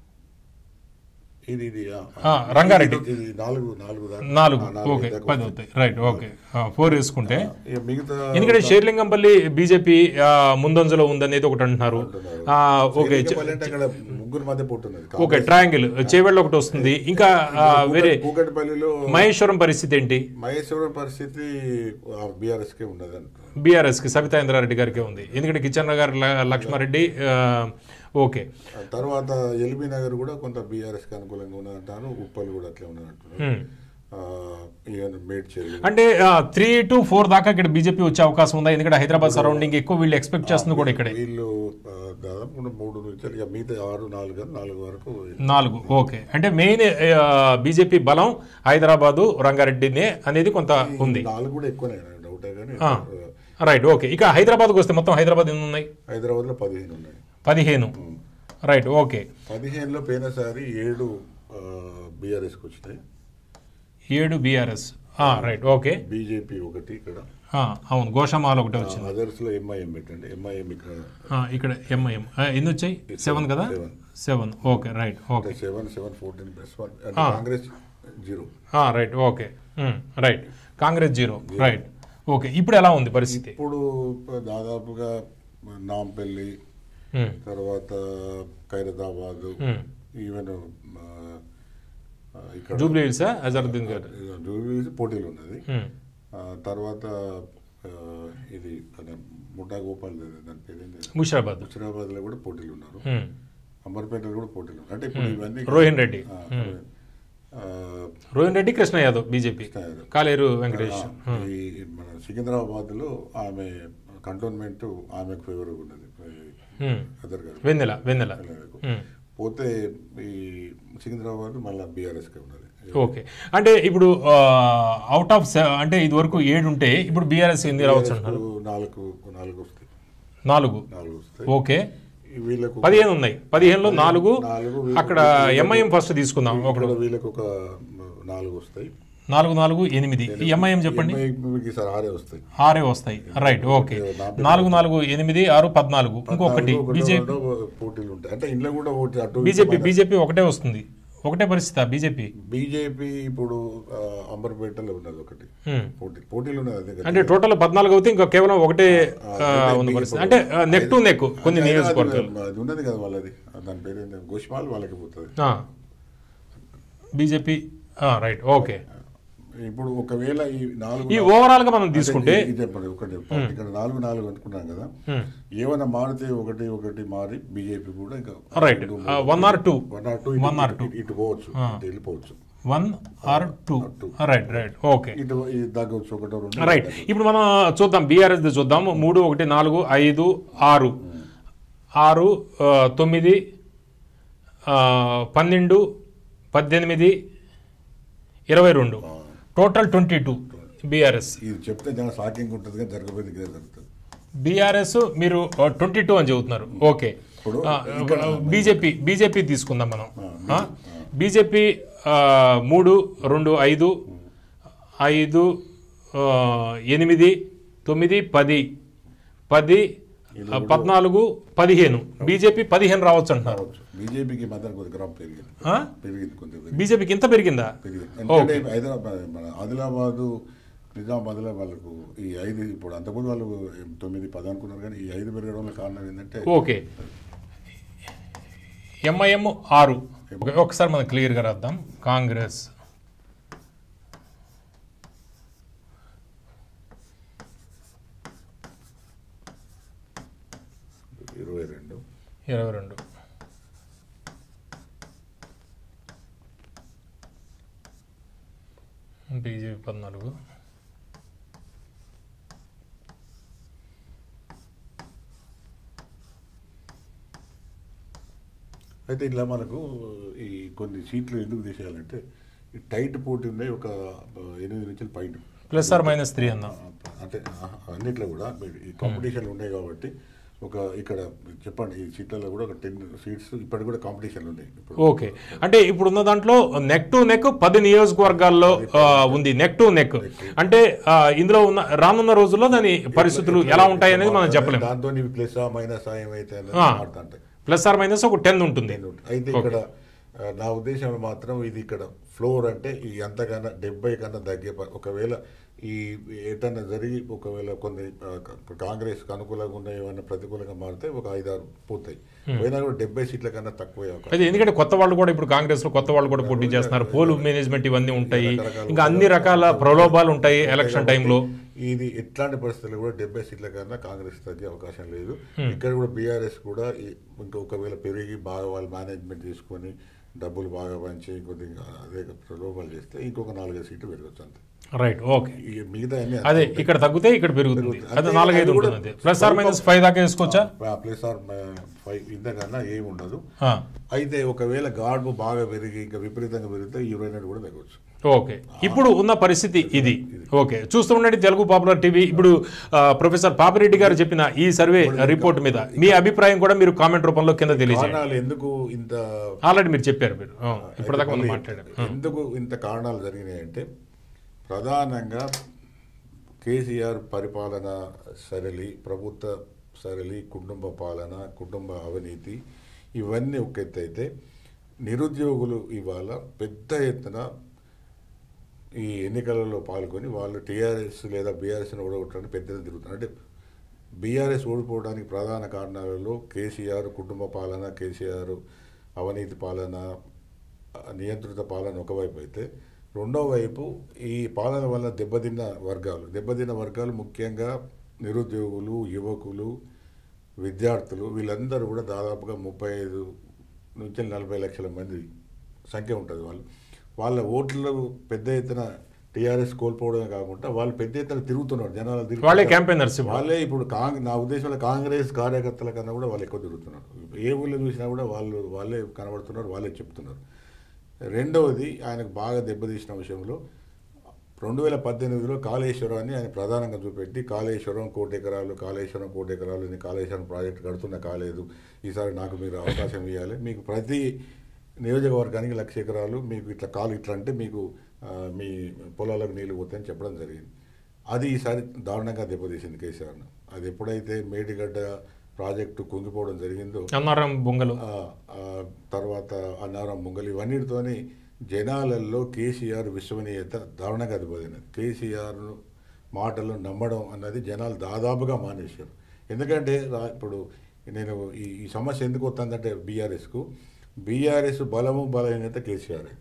ఇది ఇది ఆ, రంగారెడ్డి. ఇది ఇది నాలుగు నాలుగు దాకా. నాలుగు ఆ, నాలుగు ఓకే దాకా పది అవుతాయి రైట్ ఓకే ఫోర్ వేసుకుంటే ఇక మిగతా ఎందుకంటే షేర్లింగంపల్లి బీజేపీ ముందంజలో ఉందనేది ఒకటి అంటున్నారు ఆ, ఓకే చ- శ్రీలంక అంటే అక్కడ ముగ్గురు మధ్య పోతున్నది ఓకే ట్రయాంగిల్ చేవెళ్ళ ఒకటి వస్తుంది ఇంకా ఆ, వేరే కూకట్పల్లిలో మహేశ్వరం పరిస్థితి ఏంటి మహేశ్వరం పరిస్థితి బీఆర్ఎస్ కే ఉన్నది అంటున్నారు బీఆర్ఎస్ కి సబితా ఇంద్రారెడ్డి గారికి ఉంది ఎందుకంటే కిచెన్ గారు ల- లక్ష్మారెడ్డి ఆ, ఓకే ఆ తర్వాత ఎల్బీ నగర్ కూడా కొంత బీఆర్ఎస్ కి అనుకూలంగా ఉన్నది అంటారు ఉప్పల్ కూడా అట్లే ఉన్నది అంటున్నారు ఆ, ఇక మేడ్చల్ అంటే త్రీ టు ఫోర్ దాకా ఇక్కడ బీజేపీ వచ్చే అవకాశం ఉందా ఎందుకంటే హైదరాబాద్ సరౌండింగ్ ఎక్కువ వీళ్ళు ఎక్స్పెక్ట్ చేస్తుంది కూడా ఇక్కడే వీళ్ళు ఆ, దాదాపు కూడా మూడు నుంచి ఇక మిగతా ఆరు నాలుగు అని నాలుగు వరకు నాలుగు ఓకే అంటే మెయిన్ బీజేపీ బలం హైదరాబాదు రంగారెడ్డినే అనేది కొంత ఉంది నాలుగు కూడా ఎక్కువనే డౌటే కానీ ఆ. రైట్ ఓకే ఇక హైదరాబాద్కి వస్తే మొత్తం హైదరాబాద్ ఎన్ని ఉన్నాయి హైదరాబాద్ లో పదిహేను ఉన్నాయి పదిహేను రైట్ ఓకే పదిహేనులో పోయినసారి ఏడు బీఆర్ఎస్కి వచ్చినాయి ఏడు బీఆర్ఎస్ రైట్ ఓకే బీజేపీ ఒకటి ఇక్కడ ఆ, అవును గోషామాల్ ఒకటే వచ్చింది అదర్స్ లో ఎంఐఎం పెట్టండి ఎంఐఎం ఇక్కడ ఆ, ఇక్కడ ఎంఐఎం ఎన్ని వచ్చాయి సెవెన్ కదా Seven. Seven okay right okay seven seven fourteen plus one అంటే Congress zero right okay right Congress zero right okay ఇప్పుడు ఎలా ఉంది పరిస్థితి ఇప్పుడు దాదాపుగా నాంపల్లి ఉమ్, తర్వాత ఖైరతాబాద్ ఉమ్. ఈవెన్ ఆ, ఆ, ఇక్కడ జూబ్లీ హిల్సా అజరుద్దీన్ గారు జూబ్లీస్ పోటీలు ఉన్నది ఉమ్, ఆ, తర్వాత ఆ, ఇది అదే ముఠా గోపాల్ దాని పేరు ఏంటి ముషిరాబాద్ హుస్నాబాద్ లో కూడా పోటీలు ఉన్నారు ఉమ్, అంబర్పేటలో కూడా పోటీలు ఉన్నారు అంటే ఇప్పుడు ఇవన్నీ రోహిన్ రెడ్డి ఆ, ఆ, రోహిన్ రెడ్డి కృష్ణ యాదవ్ బీజేపీ యాదవ్. కాలేరు వెంకటేష్ ఈ మన సికింద్రాబాద్ లో ఆమె కంటోన్మెంట్ ఆమెకు ఫేవర్ ఉన్నది ఉమ్, అదర్ గారు వెన్నెల వెన్నెల ఉమ్. పోతే ఈ సికింద్రాబాద్ మళ్ళీ బీఆర్ఎస్ కి ఉన్నది ఓకే అంటే ఇప్పుడు అవుట్ ఆఫ్ అంటే ఇది వరకు ఏడు ఉంటే ఇప్పుడు బీఆర్ఎస్ ఎన్ని రావచ్చు అంటున్నారు నాలుగు నాలుగు వస్తాయి నాలుగు నాలుగు వస్తాయి ఓకే ఈ వీళ్ళకు పదిహేను ఉన్నాయి పదిహేనులో నాలుగు నాలుగు అక్కడ ఎంఐఎం ఫస్ట్ తీసుకుందాం ఒకడు ఇక్కడ వీళ్ళకి ఒక నాలుగు వస్తాయి నాలుగు నాలుగు ఎనిమిది ఈ ఎంఐఎం చెప్పండి ఎంఐకి సార్ ఆరే వస్తాయి ఆరే వస్తాయి రైట్ ఓకే నాలుగు నాలుగు ఎనిమిది ఆరు పద్నాలుగు ఇంకొకటి ఒకటో బీజేపీ రెండో పోటీలు ఉంటాయి అంటే ఇంట్లో కూడా ఒకటి అటు బీజేపీ బీజేపీ ఒకటే వస్తుంది ఒకటే పరిస్థితి బీజేపీ బీజేపీ ఇప్పుడు ఆ, అంబర్పేటలో ఉన్నది ఒకటి పోటీ పోటీలు ఉన్నది అదే కదా. అంటే టోటల్ పద్నాలుగు అవుతే ఇంకా కేవలం ఒకటే ఆ, ఉంది పరిస్థితి అంటే నెక్ టు నెక్ కొన్ని అది- నియోజకవర్గాలు అది- అది ఉన్నది కదా వాళ్ళది దాని పేరు ఏంటి గోష్మాల్ వాళ్ళకి పోతుంది బీజేపీ రైట్ ఓకే ఇప్పుడు ఒకవేళ ఈ నాలుగు ఈ ఓవరాల్ గా మనం తీసుకుంటే ఇది చెప్పండి ఒకటి చెప్పండి. ఇక్కడ నాలుగు నాలుగు అనుకున్నాం కదా ఏమైనా మారితే ఒకటి ఒకటి మారి బీజేపీ కూడా ఇంకా right one or two one or two One or two. ఇటు- ఇటు పోవచ్చు ఇటు వెళ్ళిపోవచ్చు one or two right right okay ఇటు ఇది తగ్గవచ్చు ఒకటో రెండు రైట్ ఇప్పుడు మనం చూద్దాం బీఆర్ఎస్ చూద్దాం మూడు ఒకటి నాలుగు ఐదు ఆరు ఆరు ఆ, తొమ్మిది ఆ, పన్నెండు పద్దెనిమిది ఇరవై రెండు టోటల్ ట్వంటీ టూ బీఆర్ఎస్ ఇది చెప్తే చాలా షాకింగ్ ఉంటుంది కానీ జరగబోయేది ఇదే జరుగుతుంది బీఆర్ఎస్ మీరు ట్వంటీ టూ అని చెబుతున్నారు ఓకే ఇప్పుడు బీజేపీ బీజేపీ తీసుకుందాం మనం బీజేపీ మూడు రెండు ఐదు ఐదు ఆ, ఎనిమిది తొమ్మిది పది పది ఆ, పద్నాలుగు పదిహేను బీజేపీ పదిహేను రావచ్చు అంటున్నారు రావచ్చు బీజేపీకి మద్దతు కొద్ది గ్రామ్ పెరిగింది ఆ? పెరిగింది కొద్దిగా బీజేపీకి ఇంత పెరిగిందా పెరిగింది ఎందుకంటే హైదరాబాద్ మన ఆదిలాబాదు నిజామాబాద్లో వాళ్ళకు ఈ ఐదు ఇప్పుడు అంతకుముందు వాళ్ళు తొమ్మిది పది అనుకున్నారు కానీ ఈ ఐదు పెరగడంలో కారణం ఏంటంటే ఓకే ఎంఐఎం ఆరు ఓకే, ఒకసారి మనం క్లియర్గా రాద్దాం కాంగ్రెస్ ఇరవై రెండు ఇరవై రెండు బీజేపీ పద్నాలుగు అయితే ఇట్లా మనకు ఈ కొన్ని సీట్లు ఎందుకు తీసేయాలంటే ఈ టైట్ పోటీ ఉన్నాయి ఒక ఎనిమిది నుంచి పైన ప్లస్ ఆర్ మైనస్ త్రీ అందాం అంటే ఆ, అన్నిట్లో కూడా ఈ కాంపిటీషన్లు ఉన్నాయి కాబట్టి ఒక ఇక్కడ చెప్పండి ఈ సీట్లలో కూడా ఒక టెన్ సీట్స్ ఇప్పటికి కూడా కాంపిటీషన్లు ఉన్నాయి ఇప్పుడు ఓకే అంటే ఇప్పుడున్న దాంట్లో నెక్ టు నెక్ పది నియోజకవర్గాల్లో ఆ, ఉంది నెక్ టు నెక్ అంటే ఆ, ఇందులో ఉన్న రానున్న రోజుల్లో దాని పరిస్థితులు ఎలా ఉంటాయి అనేది మనం చెప్పలేము దాంతో ప్లస్ మైనస్ ఏమైతే అనేది ఆ. మాట్లాడుతుంటాయి ప్లస్ ఆర్ మైనస్ ఒక టెన్ ఉంటుంది అయితే ఇక్కడ ఆ, నా ఉద్దేశం మాత్రం ఇది ఇక్కడ ఫ్లోర్ అంటే ఈ అంతకన్నా డెబ్బై కన్నా తగ్గే ప- ఒకవేళ ఈ ఎటన్నా జరిగి ఒకవేళ కొన్ని ఆ, క- కాంగ్రెస్ అనుకూలంగా ఉన్న ఏమైనా ప్రతికూలంగా మారితే ఒక ఐదారు పోతాయి పోయినా కూడా డెబ్బై సీట్ల కన్నా తక్కువ అవకాశం అయితే ఎందుకంటే కొత్త వాళ్ళు కూడా ఇప్పుడు కాంగ్రెస్ లో కొత్త వాళ్ళు కూడా పోటీ చేస్తున్నారు పోల్ మేనేజ్మెంట్ ఇవన్నీ ఉంటాయి ఇంకా అన్ని రకాల ప్రలోభాలు ఉంటాయి ఎలక్షన్ టైంలో ఇది ఎట్లాంటి పరిస్థితుల్లో కూడా డెబ్బై సీట్ల కన్నా కాంగ్రెస్ తగ్గే అవకాశం లేదు ఇక్కడ కూడా బీఆర్ఎస్ కూడా ఈ- ఇంకా ఒకవేళ పెరిగి బాగా వాళ్ళు మేనేజ్మెంట్ తీసుకొని డబ్బులు బాగా పంచి కొద్దిగా అదే ప్రలోభాలు చేస్తే ఇంకొక నాలుగైదు సీట్లు పెరగచ్చు అంతే రైట్ ఓకే ఈ మిగతా అన్ని అదే ఇక్కడ తగ్గితే ఇక్కడ పెరుగుతుంది పెరుగుతుంది. అదే అంటే నాలుగైదు అది కూడా ఉంటుంది అంతే ప్లస్ ఆర్ మైనస్ ఫైవ్ దాకా వేసుకోవచ్చా ప్లస్ ఆర్ ఫైవ్ ఇంతకన్నా ఏమి ఉండదు ఆ, అయితే ఒకవేళ గాడ్పు బాగా పెరిగి ఇంకా విపరీతంగా పెరిగితే ఇరవై రెండు కూడా తగ్గవచ్చు ఓకే ఇప్పుడు ఉన్న పరిస్థితి ఇది ఓకే చూస్తూ ఉండండి తెలుగు పాపులర్ టీవీ ఇప్పుడు ఆ, ప్రొఫెసర్ పాపిరెడ్డి గారు చెప్పిన ఈ సర్వే రిపోర్ట్ మీద మీ అభిప్రాయం కూడా మీరు కామెంట్ రూపంలో కింద తెలియజేయండి కారణాలు ఎందుకు ఇంత ఆల్రెడీ మీరు చెప్పారు మీరు ఆ, ఇప్పటిదాకా మనం మళ్ళీ మాట్లాడారు ఎందుకు ఇంత కారణాలు జరిగినాయంటే ప్రధానంగా కేసీఆర్ పరిపాలన సరళి ప్రభుత్వ సరళి కుటుంబ పాలన కుటుంబ అవినీతి ఇవన్నీ ఒక ఎత్తు అయితే నిరుద్యోగులు ఇవాళ పెద్ద ఎత్తున ఈ ఎన్నికలలో పాల్గొని వాళ్ళు టీఆర్ఎస్ లేదా బీఆర్ఎస్ని ఓడగొట్టడానికి పెద్ద ఎత్తున తిరుగుతున్నారు అంటే బీఆర్ఎస్ ఓడిపోవడానికి ప్రధాన కారణాలలో కేసీఆర్ కుటుంబ పాలన కేసీఆర్ అవినీతి పాలన ఆ, నియంత్రిత పాలన ఒకవైపు అయితే రెండో వైపు ఈ పాలన వల్ల దెబ్బతిన్న వర్గాలు దెబ్బతిన్న వర్గాలు ముఖ్యంగా నిరుద్యోగులు యువకులు విద్యార్థులు వీళ్ళందరూ కూడా దాదాపుగా ముప్పై ఐదు నుంచి నలభై లక్షల మంది సంఖ్య ఉంటుంది వాళ్ళు వాళ్ళ ఓట్లు పెద్ద ఎత్తున టీఆర్ఎస్ కోల్పోవడమే కాకుండా వాళ్ళు పెద్ద ఎత్తున తిరుగుతున్నారు జనాలు తిరుగుతున్నారు. వాళ్ళే క్యాంపెయినర్స్ ఇప్పుడు. వాళ్ళే ఇప్పుడు కాంగ్ నా ఉద్దేశంలో కాంగ్రెస్ కార్యకర్తల కన్నా కూడా వాళ్ళు ఎక్కువ తిరుగుతున్నారు ఏ ఊళ్ళో చూసినా కూడా వాళ్ళు వాళ్ళే కనబడుతున్నారు వాళ్ళే చెప్తున్నారు రెండవది ఆయనకు బాగా దెబ్బతీసిన విషయంలో రెండు వేల పద్దెనిమిదిలో కాళేశ్వరాన్ని ఆయన ప్రధానంగా చూపెట్టి కాళేశ్వరం కోటి ఎకరాలు కాళేశ్వరం కోటి ఎకరాలు నేను కాళేశ్వరం ప్రాజెక్ట్ కడుతున్నా కాలేదు ఈసారి నాకు మీరు అవకాశం ఇవ్వాలి మీకు ప్రతి నియోజకవర్గానికి లక్ష ఎకరాలు మీకు ఇట్లా కాలు ఇట్లా అంటే మీకు ఆ, మీ పొలాలకు నీళ్లు పోతాయని చెప్పడం జరిగింది అది ఈసారి దారుణంగా దెబ్బతీసింది కేసీఆర్ను అది ఎప్పుడైతే మేడిగడ్డ ప్రాజెక్టు కుంగిపోవడం జరిగిందో అన్నారం బొంగలు ఆ, ఆ తర్వాత అన్నారం ముంగలి ఇవన్నిటితోని జనాలలో కేసీఆర్ విశ్వనీయత దారుణంగా దెబ్బతిన్నది కేసీఆర్ మాటలు నమ్మడం అన్నది జనాలు దాదాపుగా మానేశారు ఎందుకంటే రా- ఇప్పుడు నేను ఈ ఈ సమస్య ఎందుకు వస్తుందంటే బీఆర్ఎస్కు బీఆర్ఎస్ బలము బలహీనత కేసీఆర్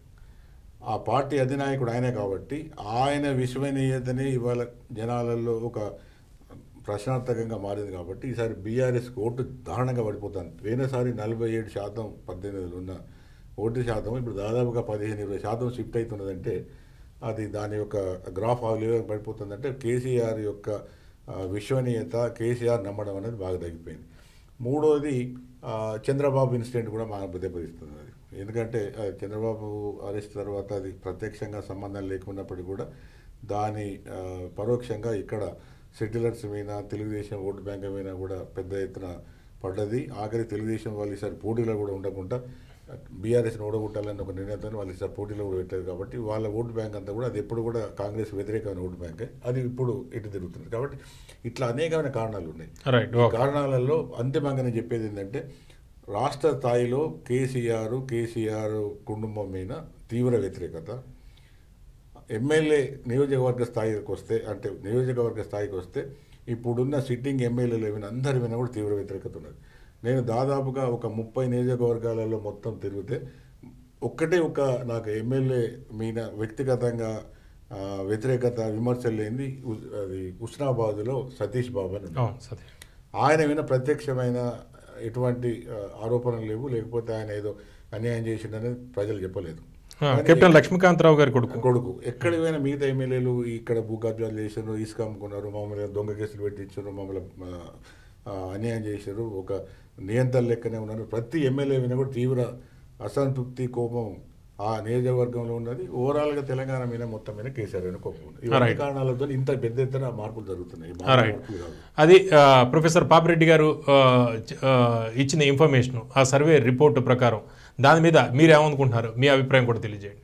ఆ పార్టీ అధినాయకుడు ఆయనే కాబట్టి ఆయన విశ్వనీయతని ఇవాళ జనాలలో ఒక ప్రశ్నార్థకంగా మారింది కాబట్టి ఈసారి బీఆర్ఎస్ ఓటు దారుణంగా పడిపోతుంది పోయినసారి నలభై ఏడు శాతం పద్దెనిమిదిలో ఉన్న ఓటు శాతం ఇప్పుడు దాదాపుగా పదిహేను ఇరవై శాతం షిఫ్ట్ అవుతున్నదంటే అది దాని యొక్క గ్రాఫ్ ఆ లెవెల్ పడిపోతుందంటే కేసీఆర్ యొక్క ఆ, విశ్వనీయత కేసీఆర్ నమ్మడం అనేది బాగా తగ్గిపోయింది మూడోది ఆ, చంద్రబాబు ఇన్సిడెంట్ కూడా మాకు దెబ్బతీస్తుంది అది ఎందుకంటే ఆ, చంద్రబాబు అరెస్ట్ తర్వాత అది ప్రత్యక్షంగా సంబంధం లేకున్నప్పటికీ కూడా దాని ఆ, పరోక్షంగా ఇక్కడ సెటిలర్స్ మీద తెలుగుదేశం ఓటు బ్యాంక్ మీద కూడా పెద్ద ఎత్తున పడ్డది ఆఖరి తెలుగుదేశం వాళ్ళు ఈసారి పోటీలో కూడా ఉండకుండా బీఆర్ఎస్ని ఓడగొట్టాలని ఒక నిర్ణయంతో వాళ్ళు ఈసారి పోటీలో కూడా పెట్టారు కాబట్టి వాళ్ళ ఓటు బ్యాంక్ అంతా కూడా అది ఎప్పుడు కూడా కాంగ్రెస్ వ్యతిరేకమైన ఓటు బ్యాంకే అది ఇప్పుడు ఇటు తిరుగుతుంది కాబట్టి ఇట్లా అనేకమైన కారణాలు ఉన్నాయి రైట్ ఈ ఓకే కారణాలలో అంతిమంగా నేను చెప్పేది ఏంటంటే రాష్ట్ర స్థాయిలో కేసీఆర్ కేసీఆర్ కుటుంబం మీద తీవ్ర వ్యతిరేకత ఎమ్మెల్యే నియోజకవర్గ స్థాయికి వస్తే అంటే నియోజకవర్గ స్థాయికి వస్తే ఇప్పుడున్న సిట్టింగ్ ఎమ్మెల్యేలు ఏమైనా అందరి మీద కూడా తీవ్ర వ్యతిరేకత ఉన్నది నేను దాదాపుగా ఒక ముప్పై నియోజకవర్గాలలో మొత్తం తిరిగితే ఒక్కటే ఒక నాకు ఎమ్మెల్యే మీద వ్యక్తిగతంగా ఆ, వ్యతిరేకత విమర్శలు లేనిది ఉ- అది హుస్నాబాద్లో సతీష్ బాబు అని ఉన్నాడు. అవును సతీష్ ఆయన మీద ప్రత్యక్షమైన ఎటువంటి ఆ, ఆరోపణలు లేవు లేకపోతే ఆయన ఏదో అన్యాయం చేసిండని ప్రజలు చెప్పలేదు ఆ, కెప్టెన్ లక్ష్మీకాంతరావు గారి కొడుకు కొడుకు ఎక్కడి పోయినా మిగతా ఎమ్మెల్యేలు ఇక్కడ భూ కబ్జాలు చేశారు ఇసుక అమ్ముకున్నారు మమ్మల్ని దొంగ కేసులు పెట్టించారు మమ్మల్ని ఆ, ఆ, అన్యాయం చేశారు ఒక నియంత్రణ లెక్కనే ఉన్నారు ప్రతి ఎమ్మెల్యే మీద కూడా తీవ్ర అసంతృప్తి కోపం ఆ నియోజకవర్గంలో ఉన్నది ఓవరాల్గా తెలంగాణ మీద మొత్తం మీద కేసీఆర్ మీద కోపం ఉంది ఇవన్నీ Right. కారణాలతో ఇంత పెద్ద ఎత్తున మార్పులు జరుగుతున్నాయి ఈ Right. మార్పులు కాదు అది ఆ, ప్రొఫెసర్ పాపిరెడ్డి గారు ఆ, చ- ఆ, ఇచ్చిన ఇన్ఫర్మేషన్ ఆ సర్వే రిపోర్టు ప్రకారం దాని మీద మీరేమనుకుంటున్నారు మీ అభిప్రాయం కూడా తెలియజేయండి